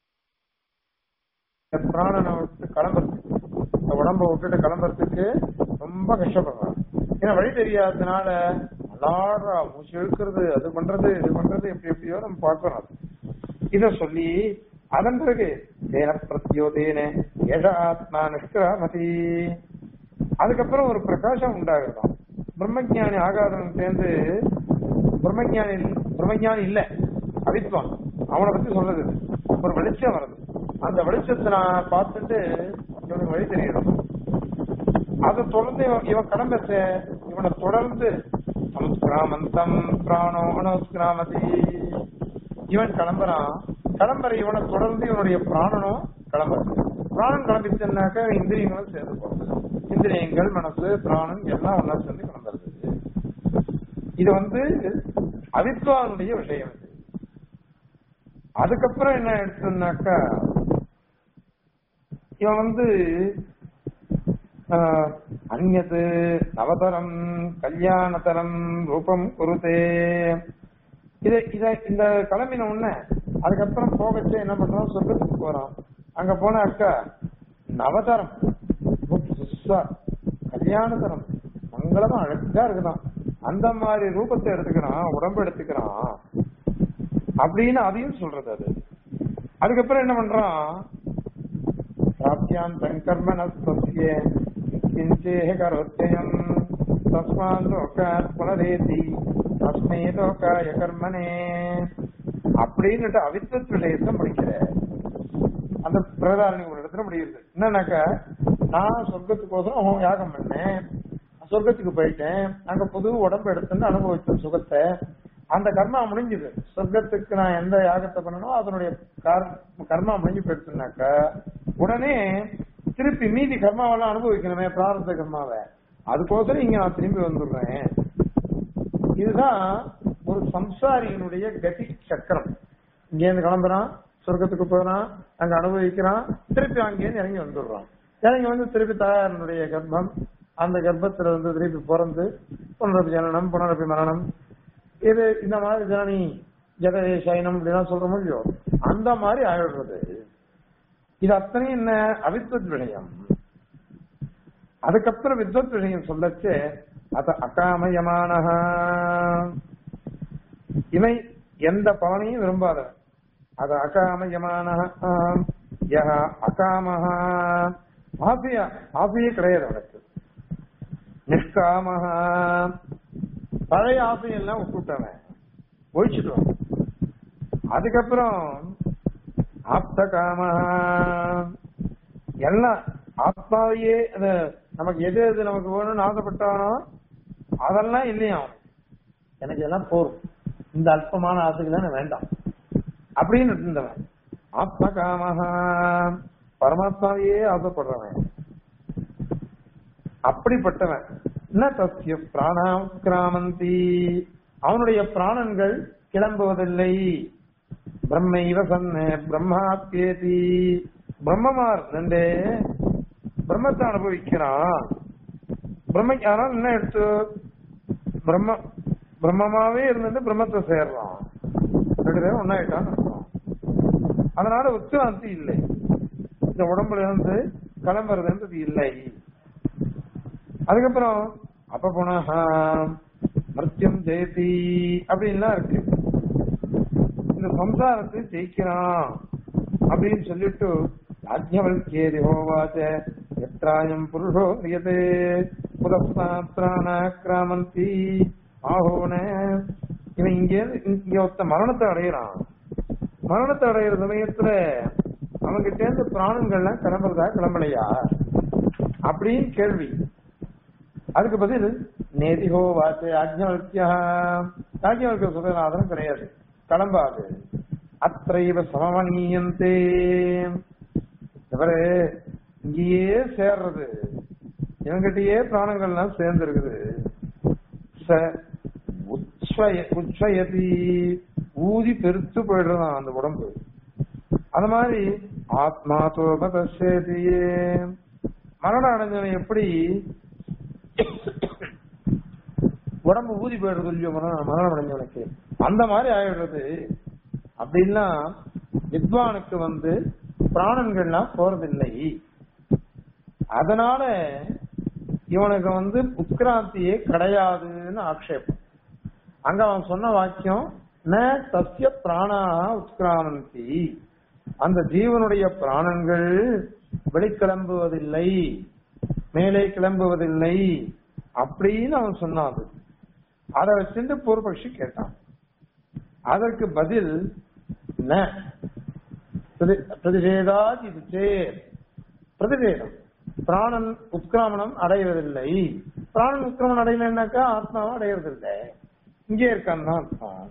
இந்த பிராணனை விட்டு கிளம்புறதுக்கு இந்த உடம்ப விட்டுட்டு கிளம்புறதுக்கு ரொம்ப கஷ்டப்படுறான் ஏன்னா வழி தெரியாததுனால அலாடுறா மூச்சு இழுக்கிறது அது பண்றது இது பண்றது எப்படி எப்படியோ நம்ம பார்க்கிறோம் அது. இத சொல்லி அதன் பிறகு தேன பிரத்யோதேன ஏஷ ஆத்மா நிஷ்கிராமதி அதுக்கப்புறம் ஒரு பிரகாசம் உண்டாகுதான் பிரம்மஜானி ஆகாதவன் சேர்ந்து பிரம்மஜானி பிரம்மஜானி இல்ல அவித்வான் அவனை பத்தி சொல்றது இது. ஒரு வெளிச்சம் வருது அந்த வெளிச்சத்தை நான் பார்த்துட்டு இவனுக்கு வழி தெரியுது அதை தொடர்ந்து இவன் இவன் கிளம்பச்ச இவனை தொடர்ந்து சமுத்கிராமந்தம் பிராணோ அனோஸ்கிராமதி இவன் கிளம்புறான் கிளம்புற இவனை தொடர்ந்து இவனுடைய பிராணனும் கிளம்புறது பிராணன் கிளம்பிச்சுன்னாக்க இந்திரியங்களும் சேர்ந்து போறது இந்திரியங்கள் மனசு பிராணன் எல்லாம் ஒன்னா சேர்ந்து கிளம்புறது இது வந்து அவித்வானுடைய விஷயம் இது. அதுக்கப்புறம் என்ன எடுத்தோம்னாக்கா இவன் வந்து ஆஹ், அந்நது நவதரம் கல்யாணதரம் ரூபம் குருதே இதை இத இந்த கிளம்பின உடனே அதுக்கப்புறம் போகச்சே என்ன பண்றோம் சொர்க்கத்துக்கு போறோம் அங்க போன அக்கா நவதரம் ரொம்ப புதுசா கல்யாணதரம் மங்களமா அழகா இருக்குதான் அந்த மாதிரி ரூபத்தை எடுத்துக்கிறான் உடம்பு எடுத்துக்கிறான் அப்படின்னு அதையும் சொல்றது அது அதுக்கப்புறம் என்ன பண்றான் பிராப்தியான் சங்கர்மணஸ்திய கிஞ்சேக கரோத்தியம் தஸ்மான் லோகாத் புனரேதி தஸ்மே லோகாய கர்மனே அப்படின்னுட்டு அவித்வத் விஷயத்தை முடிக்கிற அந்த பிரதாரணி ஒரு இடத்துல முடியுது என்னன்னாக்கா நான் சொர்க்கத்துக்கோசரம் யாகம் பண்ணேன் சொர்க்கத்துக்கு போயிட்டேன் அங்க புது உடம்பு எடுத்துன்னு அனுபவிச்ச சுகத்தை அந்த கர்மா முடிஞ்சுது சொர்க்கத்துக்கு நான் எந்த யாகத்தை பண்ணனோ அதனுடைய கர்- கர்மா முடிஞ்சு போயிடுச்சுனாக்கா உடனே திருப்பி மீதி கர்மாவெல்லாம் அனுபவிக்கணுமே பிராரத்த கர்மாவை அதுக்கோசரம் இங்க நான் திரும்பி வந்துடுறேன் இதுதான் ஒரு சம்சாரியினுடைய கதி சக்கரம் இங்க இருந்து கிளம்புறான் சொர்க்கத்துக்கு போறான் அங்க அனுபவிக்கிறான் திருப்பி அங்கேருந்து இறங்கி வந்துடுறான் இறங்கி வந்து திருப்பி தாயாரனுடைய கர்ப்பம் அந்த கர்ப்பத்துல வந்து திருப்பி பிறந்து புனரப்பி ஜனனம் புனரப்பி மரணம் இது இந்த மாதிரி ஜனனி ஜெகதே சயனம் அப்படிலாம் சொல்ற முடியோ அந்த மாதிரி ஆயிடுறது இது அத்தனையும் என்ன அவித்வத் விடயம் அதுக்கப்புறம் வித்வத் விஷயம் சொல்லச்சு அத அகாமயமான இவன் எந்த பலனையும் விரும்பாதவன் அது அகாமயமான யஹ அகாமஹ ஆசையா ஆசையே கிடையாது அவனுக்கு நிஷ்காமஹ பழைய ஆசையெல்லாம் விட்டுட்டவன் ஒழிச்சுட்டுவான் அதுக்கப்புறம் ஆப்த எல்லாம் ஆத்மாவையே அந்த நமக்கு எது எது நமக்கு வேணும்னு ஆசைப்பட்டானோ அதெல்லாம் இல்லையா அவனுக்கு. எனக்கு எல்லாம் போரும் இந்த அல்பமான ஆசைகள் எனக்கு வேண்டாம் அப்படின்னு இருந்தவன் ஆத்ம காமஹா பரமாத்மாவையே ஆசைப்படுறவன் அப்படிப்பட்டவன் என்ன தஸ்ய பிராணம் கிராமந்தி அவனுடைய பிராணன்கள் கிளம்புவதில்லை பிரம்மைவ சன்ன பிரம்மாத்யேதி பிரம்மமா இருந்தே பிரம்மத்தை அனுபவிக்கிறான் பிரம்ம ஆனால் என்ன எடுத்து பிரம்ம பிரம்மமாவே இருந்துட்டு பிரம்மத்தை சேர்றான் ரெண்டு பேரும் ஒன்னாயிட்டான்னு அர்த்தம். அதனால உத்கிராந்தி இல்லை இந்த உடம்புல இருந்து கிளம்புறதுன்றது இல்லை அதுக்கப்புறம் அப்ப போனா மருத்தியம் ஜெயதி அப்படின்லாம் இருக்கு இந்த சம்சாரத்தை ஜெயிக்கிறான் அப்படின்னு சொல்லிட்டு யாஜ்ஞவல்கேதி ஹோவாச்ச எத்ராயம் புருஷோ ரியதே புதஸ்தாத்ரான கிராமந்தி ஆஹோன இவன் இங்க இங்க ஒருத்த மரணத்தை அடையிறான் மரணத்தை அடையிற சமயத்துல அவன்கிட்ட இருந்து பிராணங்கள்லாம் கிளம்புறதா கிளம்பலையா அப்படின்னு கேள்வி அதுக்கு பதில் நேதிகோ வாச்சு ஆஜ்ஞவல்கியா ஆஜ்ஞவல்கிய சுதநாதனம் கிடையாது கிளம்பாது அத்தைவ சமமணியந்தே இவரு இங்கேயே சேர்றது இவங்கிட்டயே பிராணங்கள்லாம் சேர்ந்து இருக்குது உச்சயதி ஊதி பெருத்து போயிடுறான் அந்த உடம்பு அந்த மாதிரி ஆத்மா தோபதேதியே மரணம் அடைஞ்சவன் எப்படி உடம்பு ஊதி போயிடுறது இல்லையோ மரணம் மரணம் அடைஞ்சவனுக்கு அந்த மாதிரி ஆயிடுறது அப்படின்னா வித்வானுக்கு வந்து பிராணன்கள்லாம் போறதில்லை அதனால இவனுக்கு வந்து உட்கிராந்தியே கிடையாதுன்னு ஆக்ஷேபம் அங்க அவன் சொன்ன வாக்கியம் ந சத்திய பிராணா உட்கிராமந்தி அந்த ஜீவனுடைய பிராணங்கள் வெளிக்கிளம்புவதில்லை மேலே கிளம்புவதில்லை அப்படின்னு அவன் சொன்னான் அதை வச்சுட்டு பூர்வபக்ஷி கேட்டான் அதற்கு பதில் ந பிரதிஷேதாத் இது சேர் பிரதிஷேதம் பிராணன் உத்கிராமணம் அடைவதில்லை பிராணன் உத்கிரமணம் அடையலைன்னாக்கா ஆத்மாவை அடையறதில்லை இங்கே இருக்கான்னு தான் அர்த்தம்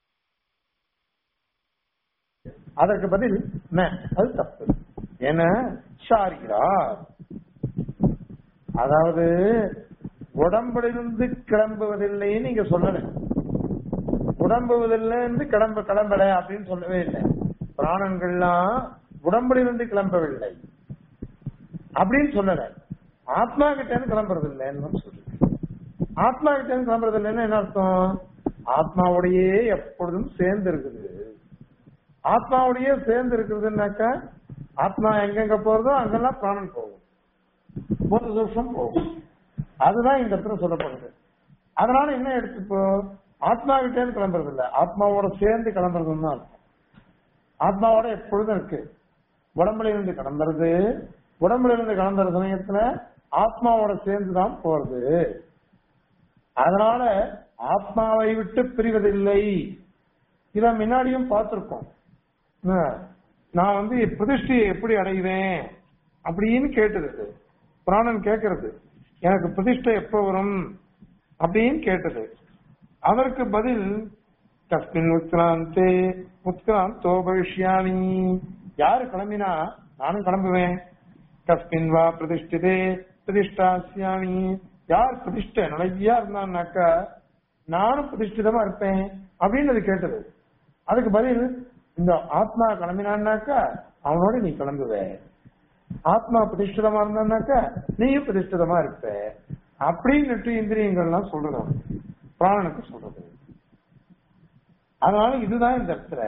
அதற்கு பதில் ந அது தப்பு என ஷாரிகிறார் அதாவது உடம்பிலிருந்து கிளம்புவதில்லைன்னு நீங்க சொல்லல உடம்புவதில்லை கிளம்ப கிளம்பல அப்படின்னு சொல்லவே இல்லை பிராணங்கள்லாம் உடம்பிலிருந்து கிளம்பவில்லை அப்படின்னு சொல்லல ஆத்மா கிட்ட இருந்து கிளம்புறது இல்லைன்னு சொல்றேன் ஆத்மா கிட்ட இருந்து கிளம்புறது இல்லைன்னு என்ன அர்த்தம் ஆத்மாவோடயே எப்பொழுதும் சேர்ந்து இருக்குது ஆத்மாவோடயே சேர்ந்து இருக்குதுன்னாக்கா ஆத்மா எங்கெங்க போறதோ அங்கெல்லாம் பிராணன் போகும் ஒரு வருஷம் போகும் அதுதான் இந்த இடத்துல சொல்லப்படுது அதனால என்ன எடுத்துப்போ ஆத்மா கிட்டே இருந்து கிளம்புறது இல்ல ஆத்மாவோட சேர்ந்து கிளம்புறதுன்னு தான் அர்த்தம் ஆத்மாவோட எப்பொழுதும் இருக்கு உடம்புல இருந்து கிளம்புறது உடம்புல இருந்து கிளம்புற சமயத்துல ஆத்மாவோட சேர்ந்து தான் போறது அதனால ஆத்மாவை விட்டு பிரிவதில்லை இத முன்னாடியும் பார்த்திருக்கோம் என்ன? நான் வந்து பிரதிஷ்டையை எப்படி அடைவேன் அப்படின்னு கேட்டது இது. பிராணன் கேட்கறது எனக்கு பிரதிஷ்டை எப்ப வரும் அப்படின்னு கேட்டது அதற்கு பதில் கஸ்மின் உத்கிராந்தே உத்கிராந்தோ பவிஷ்யாமி யாரு கிளம்பினா நானும் கிளம்புவேன் கஸ்மின் வா பிரதிஷ்டிதே பிரதிஷ்டாசியாமி யார் பிரதிஷ்டை நிறையா இருந்தான்னாக்கா நானும் பிரதிஷ்டிதமா இருப்பேன் அப்படின்னு அது கேட்டது அதுக்கு பதில் இந்த ஆத்மா கிளம்பினான்னாக்கா அவனோட நீ கிளம்புவ ஆத்மா பிரதிஷ்டிதமா இருந்தான்னாக்கா நீயும் பிரதிஷ்டிதமா இருப்ப அப்படின்னு இந்திரியங்கள்லாம் சொல்றது அவனுக்கு. பிராணனுக்கு சொல்றது அதனால இதுதான் இந்த இடத்துல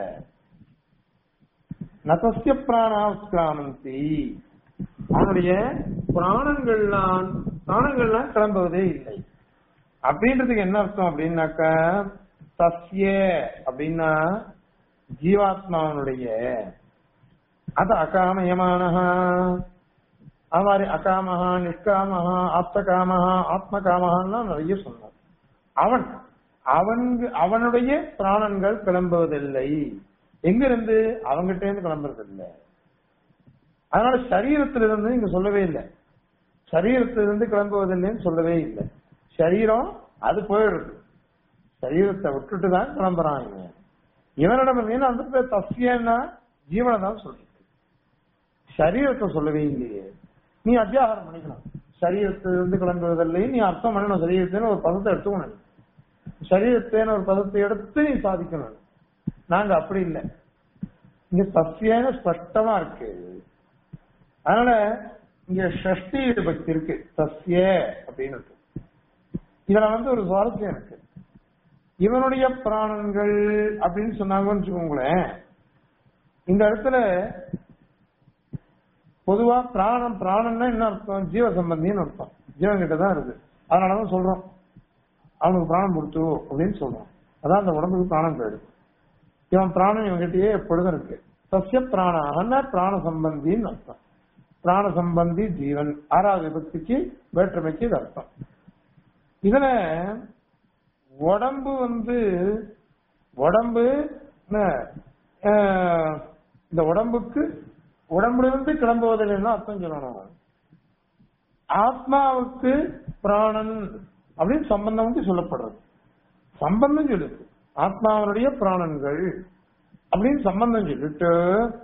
நதஸ்ய பிராணா உத்கிராமந்தி அவனுடைய பிராணங்கள்லாம் பிராணங்கள்லாம் கிளம்புவதே இல்லை அப்படின்றதுக்கு என்ன அர்த்தம் அப்படின்னாக்கா சஸ்ய அப்படின்னா ஜீவாத்மாவனுடைய அது அகாமயமானஹா அது மாதிரி அகாமஹா நிஷ்காமஹா ஆப்தகாமஹா ஆத்மகாமஹான்னா நிறைய சொன்னார் அவன் அவன்கு அவனுடைய பிராணன்கள் கிளம்புவதில்லை எங்கிருந்து அவங்கிட்ட இருந்து கிளம்புறதில்லை அதனால சரீரத்திலிருந்து இங்க சொல்லவே இல்லை சரீரத்திலிருந்து கிளம்புவதில்லைன்னு சொல்லவே இல்லை சரீரம் அது போயிடுது சரீரத்தை விட்டுட்டு தான் கிளம்புறான் இவன் இவனிடம் இருந்தீங்கன்னா அந்த பேர் தஸ்யன்னா ஜீவனை தான் சொல்றது சரீரத்தை சொல்லவே இல்லையே நீ அத்தியாகாரம் பண்ணிக்கணும் சரீரத்திலிருந்து கிளம்புவதில்லை நீ அர்த்தம் பண்ணணும் சரீரத்தின்னு ஒரு பதத்தை எடுத்துக்கணும் சரீரத்தேன்னு ஒரு பதத்தை எடுத்து நீ சாதிக்கணும் நாங்க அப்படி இல்லை இங்க தஸ்யன்னு ஸ்பஷ்டமா இருக்கு அதனால இங்க ஷஷ்டி விபக்தி இருக்கு தஸ்ய அப்படின்னு இருக்கு இதுல வந்து ஒரு சுவாரஸ்யம் இருக்கு இவனுடைய பிராணன்கள் அப்படின்னு சொன்னாங்கன்னு வச்சுக்கோங்களேன் இந்த இடத்துல பொதுவா பிராணம் பிராணம்னா என்ன அர்த்தம் ஜீவ சம்பந்தின்னு அர்த்தம் ஜீவன் கிட்ட தான் இருக்கு அதனாலதான் சொல்றோம் அவனுக்கு பிராணம் கொடுத்து அப்படின்னு சொல்றோம் அதான் அந்த உடம்புக்கு பிராணம் போயிடுது இவன் பிராணம் இவன்கிட்டயே எப்பொழுதும் இருக்கு சசிய பிராணாகன்னா பிராண சம்பந்தின்னு அர்த்தம் பிராண சம்பந்தி ஜீவன் ஆறாவது விபக்திக்கு வேற்றுமைக்கு இது அர்த்தம் இதுல உடம்பு வந்து உடம்பு என்ன, ஆஹ், இந்த உடம்புக்கு உடம்புல இருந்து கிளம்புவதில்லைன்னா அர்த்தம் சொல்லணும் ஆத்மாவுக்கு பிராணன் அப்படின்னு சம்பந்தம் வந்து சொல்லப்படுறது சம்பந்தம் சொல்லுது ஆத்மாவனுடைய பிராணன்கள் அப்படின்னு சம்பந்தம் சொல்லிட்டு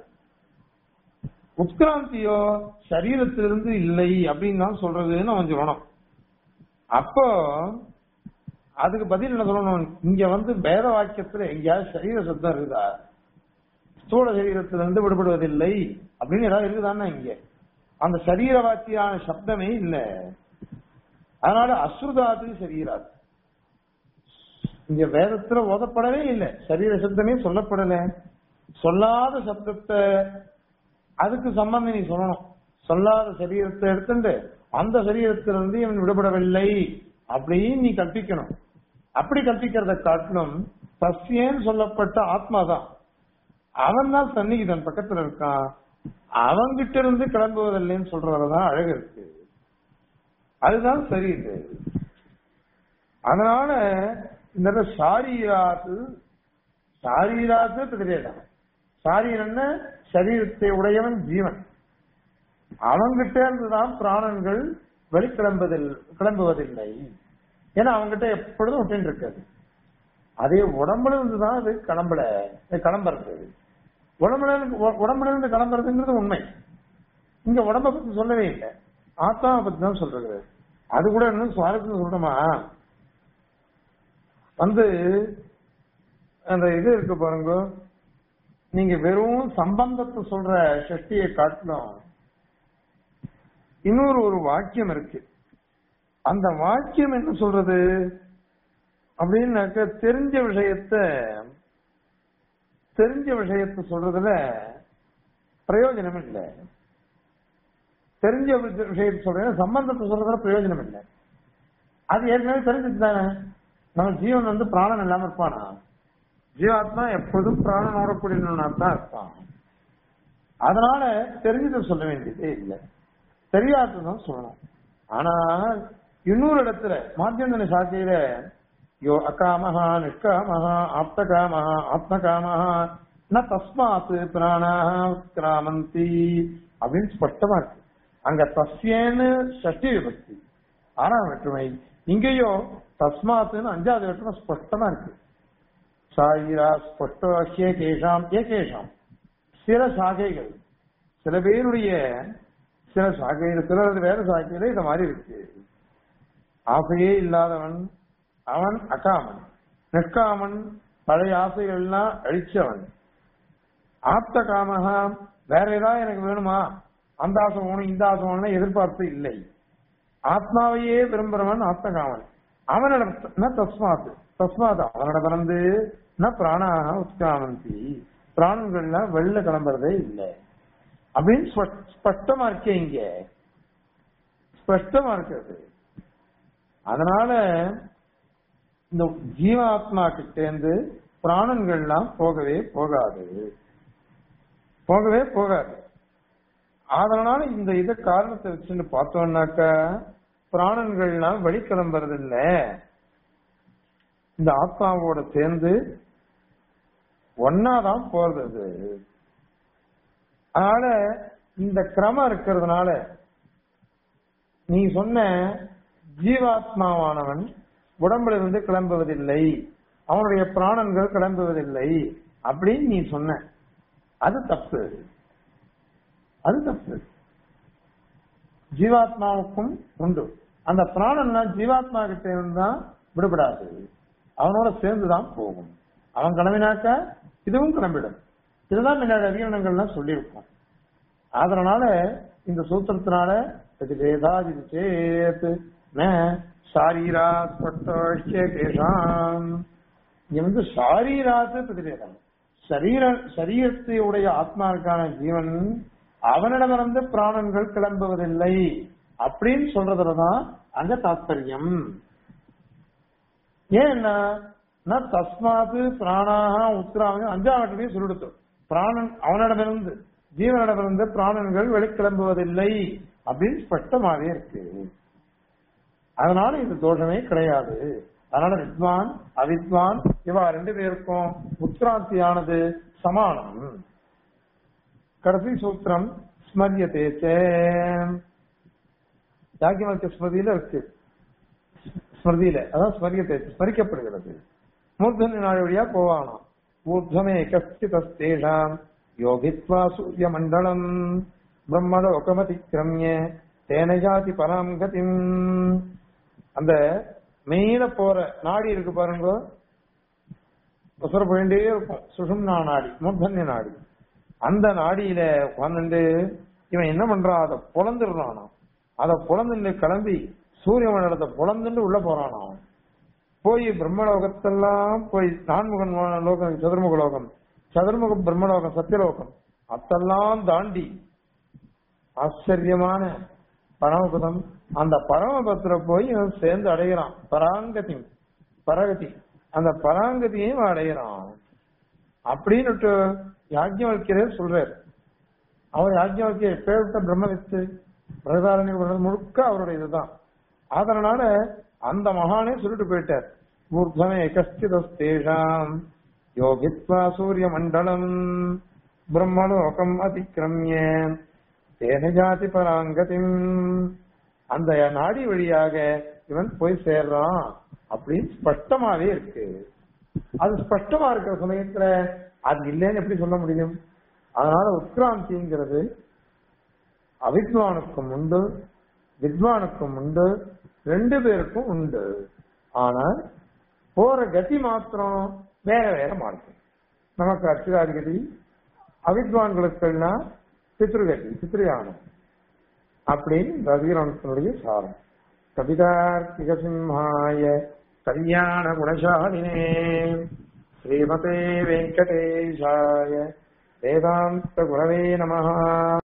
உட்கிராந்தியோ சரீரத்திலிருந்து இல்லை அப்படின்னு தான் சொல்றதுன்னு அவன் சொல்லணும் அப்போ அதுக்கு பதில் என்ன சொல்லணும் இங்க வந்து வேத வாக்கியத்துல எங்கேயாவது சரீர சத்தம் இருக்குதா ஸ்தூல சரீரத்திலிருந்து விடுபடுவதில்லை அப்படின்னு ஏதாவது இருக்குதான்னா இங்க அந்த சரீர வாக்கியான சப்தமே இல்ல அதனால அஸ்ருதாது சரீராது இங்க வேதத்துல ஓதப்படவே இல்லை சரீர சப்தமே சொல்லப்படல சொல்லாத சப்தத்தை அதுக்கு சம்பந்தம் நீ சொல்லணும் சொல்லாத சரீரத்தை எடுத்துட்டு அந்த சரீரத்திலிருந்து இவன் விடுபடவில்லை அப்படின்னு நீ கற்பிக்கணும் அப்படி கற்பிக்கிறத காட்டிலும் சசியன்னு சொல்லப்பட்ட ஆத்மாதான் அவன் தான் சந்நிகிதன் பக்கத்துல இருக்கான் அவங்கிட்ட இருந்து கிளம்புவதில்லைன்னு சொல்றதுலதான் அழகு இருக்கு அதுதான் சரி இது அதனால இந்த இடத்துல சாரீராத்து சாரீராத்து பிரதிரேடம் சாரீரன்னு சரீரத்தை உடையவன் ஜீவன் அவங்கிட்ட இருந்துதான் பிராணன்கள் வெளிக்கிளம்புதில் கிளம்புவதில்லை ஏன்னா அவங்கிட்ட எப்பொழுதும் ஒட்டின்னு இருக்காது அதே உடம்புல இருந்து தான் அது கிளம்பல அது கிளம்புறது உடம்புல இருந்து உ- உடம்புல இருந்து கிளம்புறதுங்கிறது உண்மை இங்க உடம்ப பத்தி சொல்லவே இல்லை ஆத்மாவை பத்தி தான் சொல்றது அது கூட இன்னும் சுவாரஸ்யம் சொல்லணுமா வந்து அந்த இது இருக்கு பாருங்க நீங்க வெறும் சம்பந்தத்தை சொல்ற சக்தியை காட்டிலும் இன்னொரு ஒரு வாக்கியம் இருக்கு அந்த வாக்கியம் என்ன சொல்றது அப்படின்னாக்க தெரிஞ்ச விஷயத்த தெரிஞ்ச விஷயத்த சொல்றதுல பிரயோஜனம் இல்லை தெரிஞ்ச விஷ- விஷயத்தை சொல்றது சம்பந்தத்தை சொல்றதுல பிரயோஜனம் இல்லை அது ஏற்கனவே தெரிஞ்சது தானே நம்ம ஜீவன் வந்து பிராணன் இல்லாம இருப்பானா ஜீவாத்மா எப்போதும் பிராணன் ஓடக்கூடியவனா தான் இருப்பான் அதனால தெரிஞ்சதை சொல்ல வேண்டியதே இல்லை தெரியாததான் சொல்லணும் ஆனா இன்னொரு இடத்துல மாத்தியந்தன சாக்கையில யோ அகாமஹா நிஷ்காமஹா ஆப்தகாமஹா ஆத்மகாமஹா ந தஸ்மாத் பிராணாக உத்கிராமந்தி அப்படின்னு ஸ்பஷ்டமா இருக்கு அங்க தஸ்யேன்னு ஷஷ்டி விபக்தி ஆறாம் வேற்றுமை இங்கேயோ தஸ்மாத்துன்னு அஞ்சாவது வேற்றுமை ஸ்பஷ்டமா இருக்கு சாயிரா ஸ்பஷ்டோ கேஷாம் ஏகேஷாம் சில சாகைகள் சில பேருடைய சில சாகைகள் சிலரது வேற சாகையில இந்த மாதிரி இருக்கு ஆசையே இல்லாதவன் அவன் அகாமன் நிற்காமன் பழைய ஆசைகள்லாம் அழிச்சவன் ஆப்த காமகா வேற ஏதாவது எனக்கு வேணுமா அந்த ஆசை வேணும் இந்த ஆசை வேணும் எதிர்பார்ப்பு இல்லை ஆத்மாவையே விரும்புறவன் ஆத்மகாமன் அவனிடம் ந தஸ்மாத் தஸ்மாத் அவனிடம் பிறந்து ந பிராணாக உத்காமந்தி பிராணங்கள்லாம் வெளில கிளம்புறதே இல்லை அப்படின்னு ஸ்பஷ்ட- ஸ்பஷ்டமா இருக்கே இங்க ஸ்பஷ்டமா இருக்கிறது அதனால இந்த ஜீவாத்மா கிட்டேந்து பிராணங்கள்லாம் போகவே போகாது போகவே போகாது அதனால இந்த இத காரணத்தை வச்சுன்னு பார்த்தோம்னாக்கா பிராணங்கள்லாம் வெளிக்கிளம்புறது இல்ல இந்த ஆத்மாவோட சேர்ந்து ஒன்னாதான் போறது அது அதனால இந்த கிரமம் இருக்கிறதுனால நீ சொன்ன ஜீவாத்மாவானவன் உடம்புல இருந்து கிளம்புவதில்லை அவனுடைய பிராணங்கள் கிளம்புவதில்லை அப்படின்னு நீ சொன்ன அது தப்பு அது தப்பு ஜீவாத்மாவுக்கும் உண்டு அந்த பிராணன்னா ஜீவாத்மா கிட்ட இருந்தா விடுபடாது அவனோட சேர்ந்துதான் போகும் அவன் கிளம்பினாக்கா இதுவும் கிளம்பிடும் இதுதான் முன்னாடி அதிகரணங்கள்லாம் சொல்லியிருக்கோம் அதனால இந்த சூத்திரத்தினால இது வேதாதி சேத் ந சாரீரா ஸ்பட்டேஷாம் இங்க வந்து சாரீராத்து பிரதிவேதம் சரீர சரீரத்தையுடைய ஆத்மாவுக்கான ஜீவன் அவனிடமிருந்து பிராணங்கள் கிளம்புவதில்லை அப்படின்னு சொல்றதுலதான் அங்க தாத்பரியம் ஏன்னா நான் தஸ்மாத்து பிராணாக உத்ராங்க அஞ்சாம் வட்டத்தையும் சொல்லிடுத்தோம் பிராணன் அவனிடமிருந்து ஜீவனிடமிருந்து பிராணன்கள் வெளிக்கிளம்புவதில்லை அப்படின்னு ஸ்பஷ்டமாவே இருக்கு அதனால இது தோஷமே கிடையாது அதனால வித்வான் அவித்வான் இவா ரெண்டு பேருக்கும் உத்ராந்தியானது சமானம் கடைசி சூத்திரம் ஸ்மரியதே யாக்கியமல்க ஸ்மதியில இருக்கு ஸ்மிருதியில அதான் ஸ்மரியத்தை ஸ்மரிக்கப்படுகிறது மூர்தனி நாள் வழியா போவானாம் ஊர்தமே கஸ்திதஸ்தேஷாம் யோகித்வா சூரிய மண்டலம் பிரம்மலோகமதிக்கிரமிய தேன ஜாதி பராம் கதிம் அந்த மெயின போற நாடி இருக்கு பாருங்க உசர போயிட்டே இருக்கும் சுஷும்னா நாடி மூர்தன்ய நாடி அந்த நாடியில உட்கார்ந்துட்டு இவன் என்ன பண்றான் அதை பொழந்துடுறானா அதை பொழந்துட்டு கிளம்பி சூரிய மண்டலத்தை பொழந்துட்டு உள்ள போறானா போய் பிரம்மலோகத்தெல்லாம் போய் நான்முகன் லோகம் சதுர்முக லோகம் சதுர்முக பிரம்மலோகம் சத்தியலோகம் அதெல்லாம் தாண்டி ஆச்சரியமான பரமபதம் அந்த பரமபத்துல போய் இவன் சேர்ந்து அடைகிறான் பராங்கதி பரகதி அந்த பராங்கதியையும் அடைகிறான் அப்படின்னுட்டு யாஜ்யவல்யர் சொல்றாரு அவர் யாஜ்யவல்யர் எப்பேற்பட்ட பிரம்மவித்து பிரதாரணி முழுக்க அவருடைய இதுதான் அதனால அந்த மகானே சொல்லிட்டு போயிட்டார் ஊர்தமே கஷ்டிதஸ்தேஷாம் யோகித்வா சூரிய மண்டலம் பிரம்மலோகம் அதிக்கிரமிய தேன ஜாதி பராங்கதிம் அந்த நாடி வழியாக இவன் போய் சேர்றான் அப்படின்னு ஸ்பஷ்டமாவே இருக்கு அது ஸ்பஷ்டமா இருக்கிற சமயத்துல அது இல்லைன்னு எப்படி சொல்ல முடியும் அதனால உத்கிராந்திங்கிறது அவித்வானுக்கும் உண்டு வித்வானுக்கும் உண்டு ரெண்டு பேருக்கும் உண்டு ஆனா போற கதி மாத்திரம் வேற வேற மாறும் நமக்கு அச்சுராதிகதி அவித்வான்களுக்கெல்லாம் பித்ருகதி பித்ருயானம் அப்படின்னு ரவிரனுடைய சாரம் கவிதார்த்திக சிம்ஹாய கல்யாண குணசாலினே ஸ்ரீமதே வெங்கடேஷாய வேதாந்த குணவே நமஹ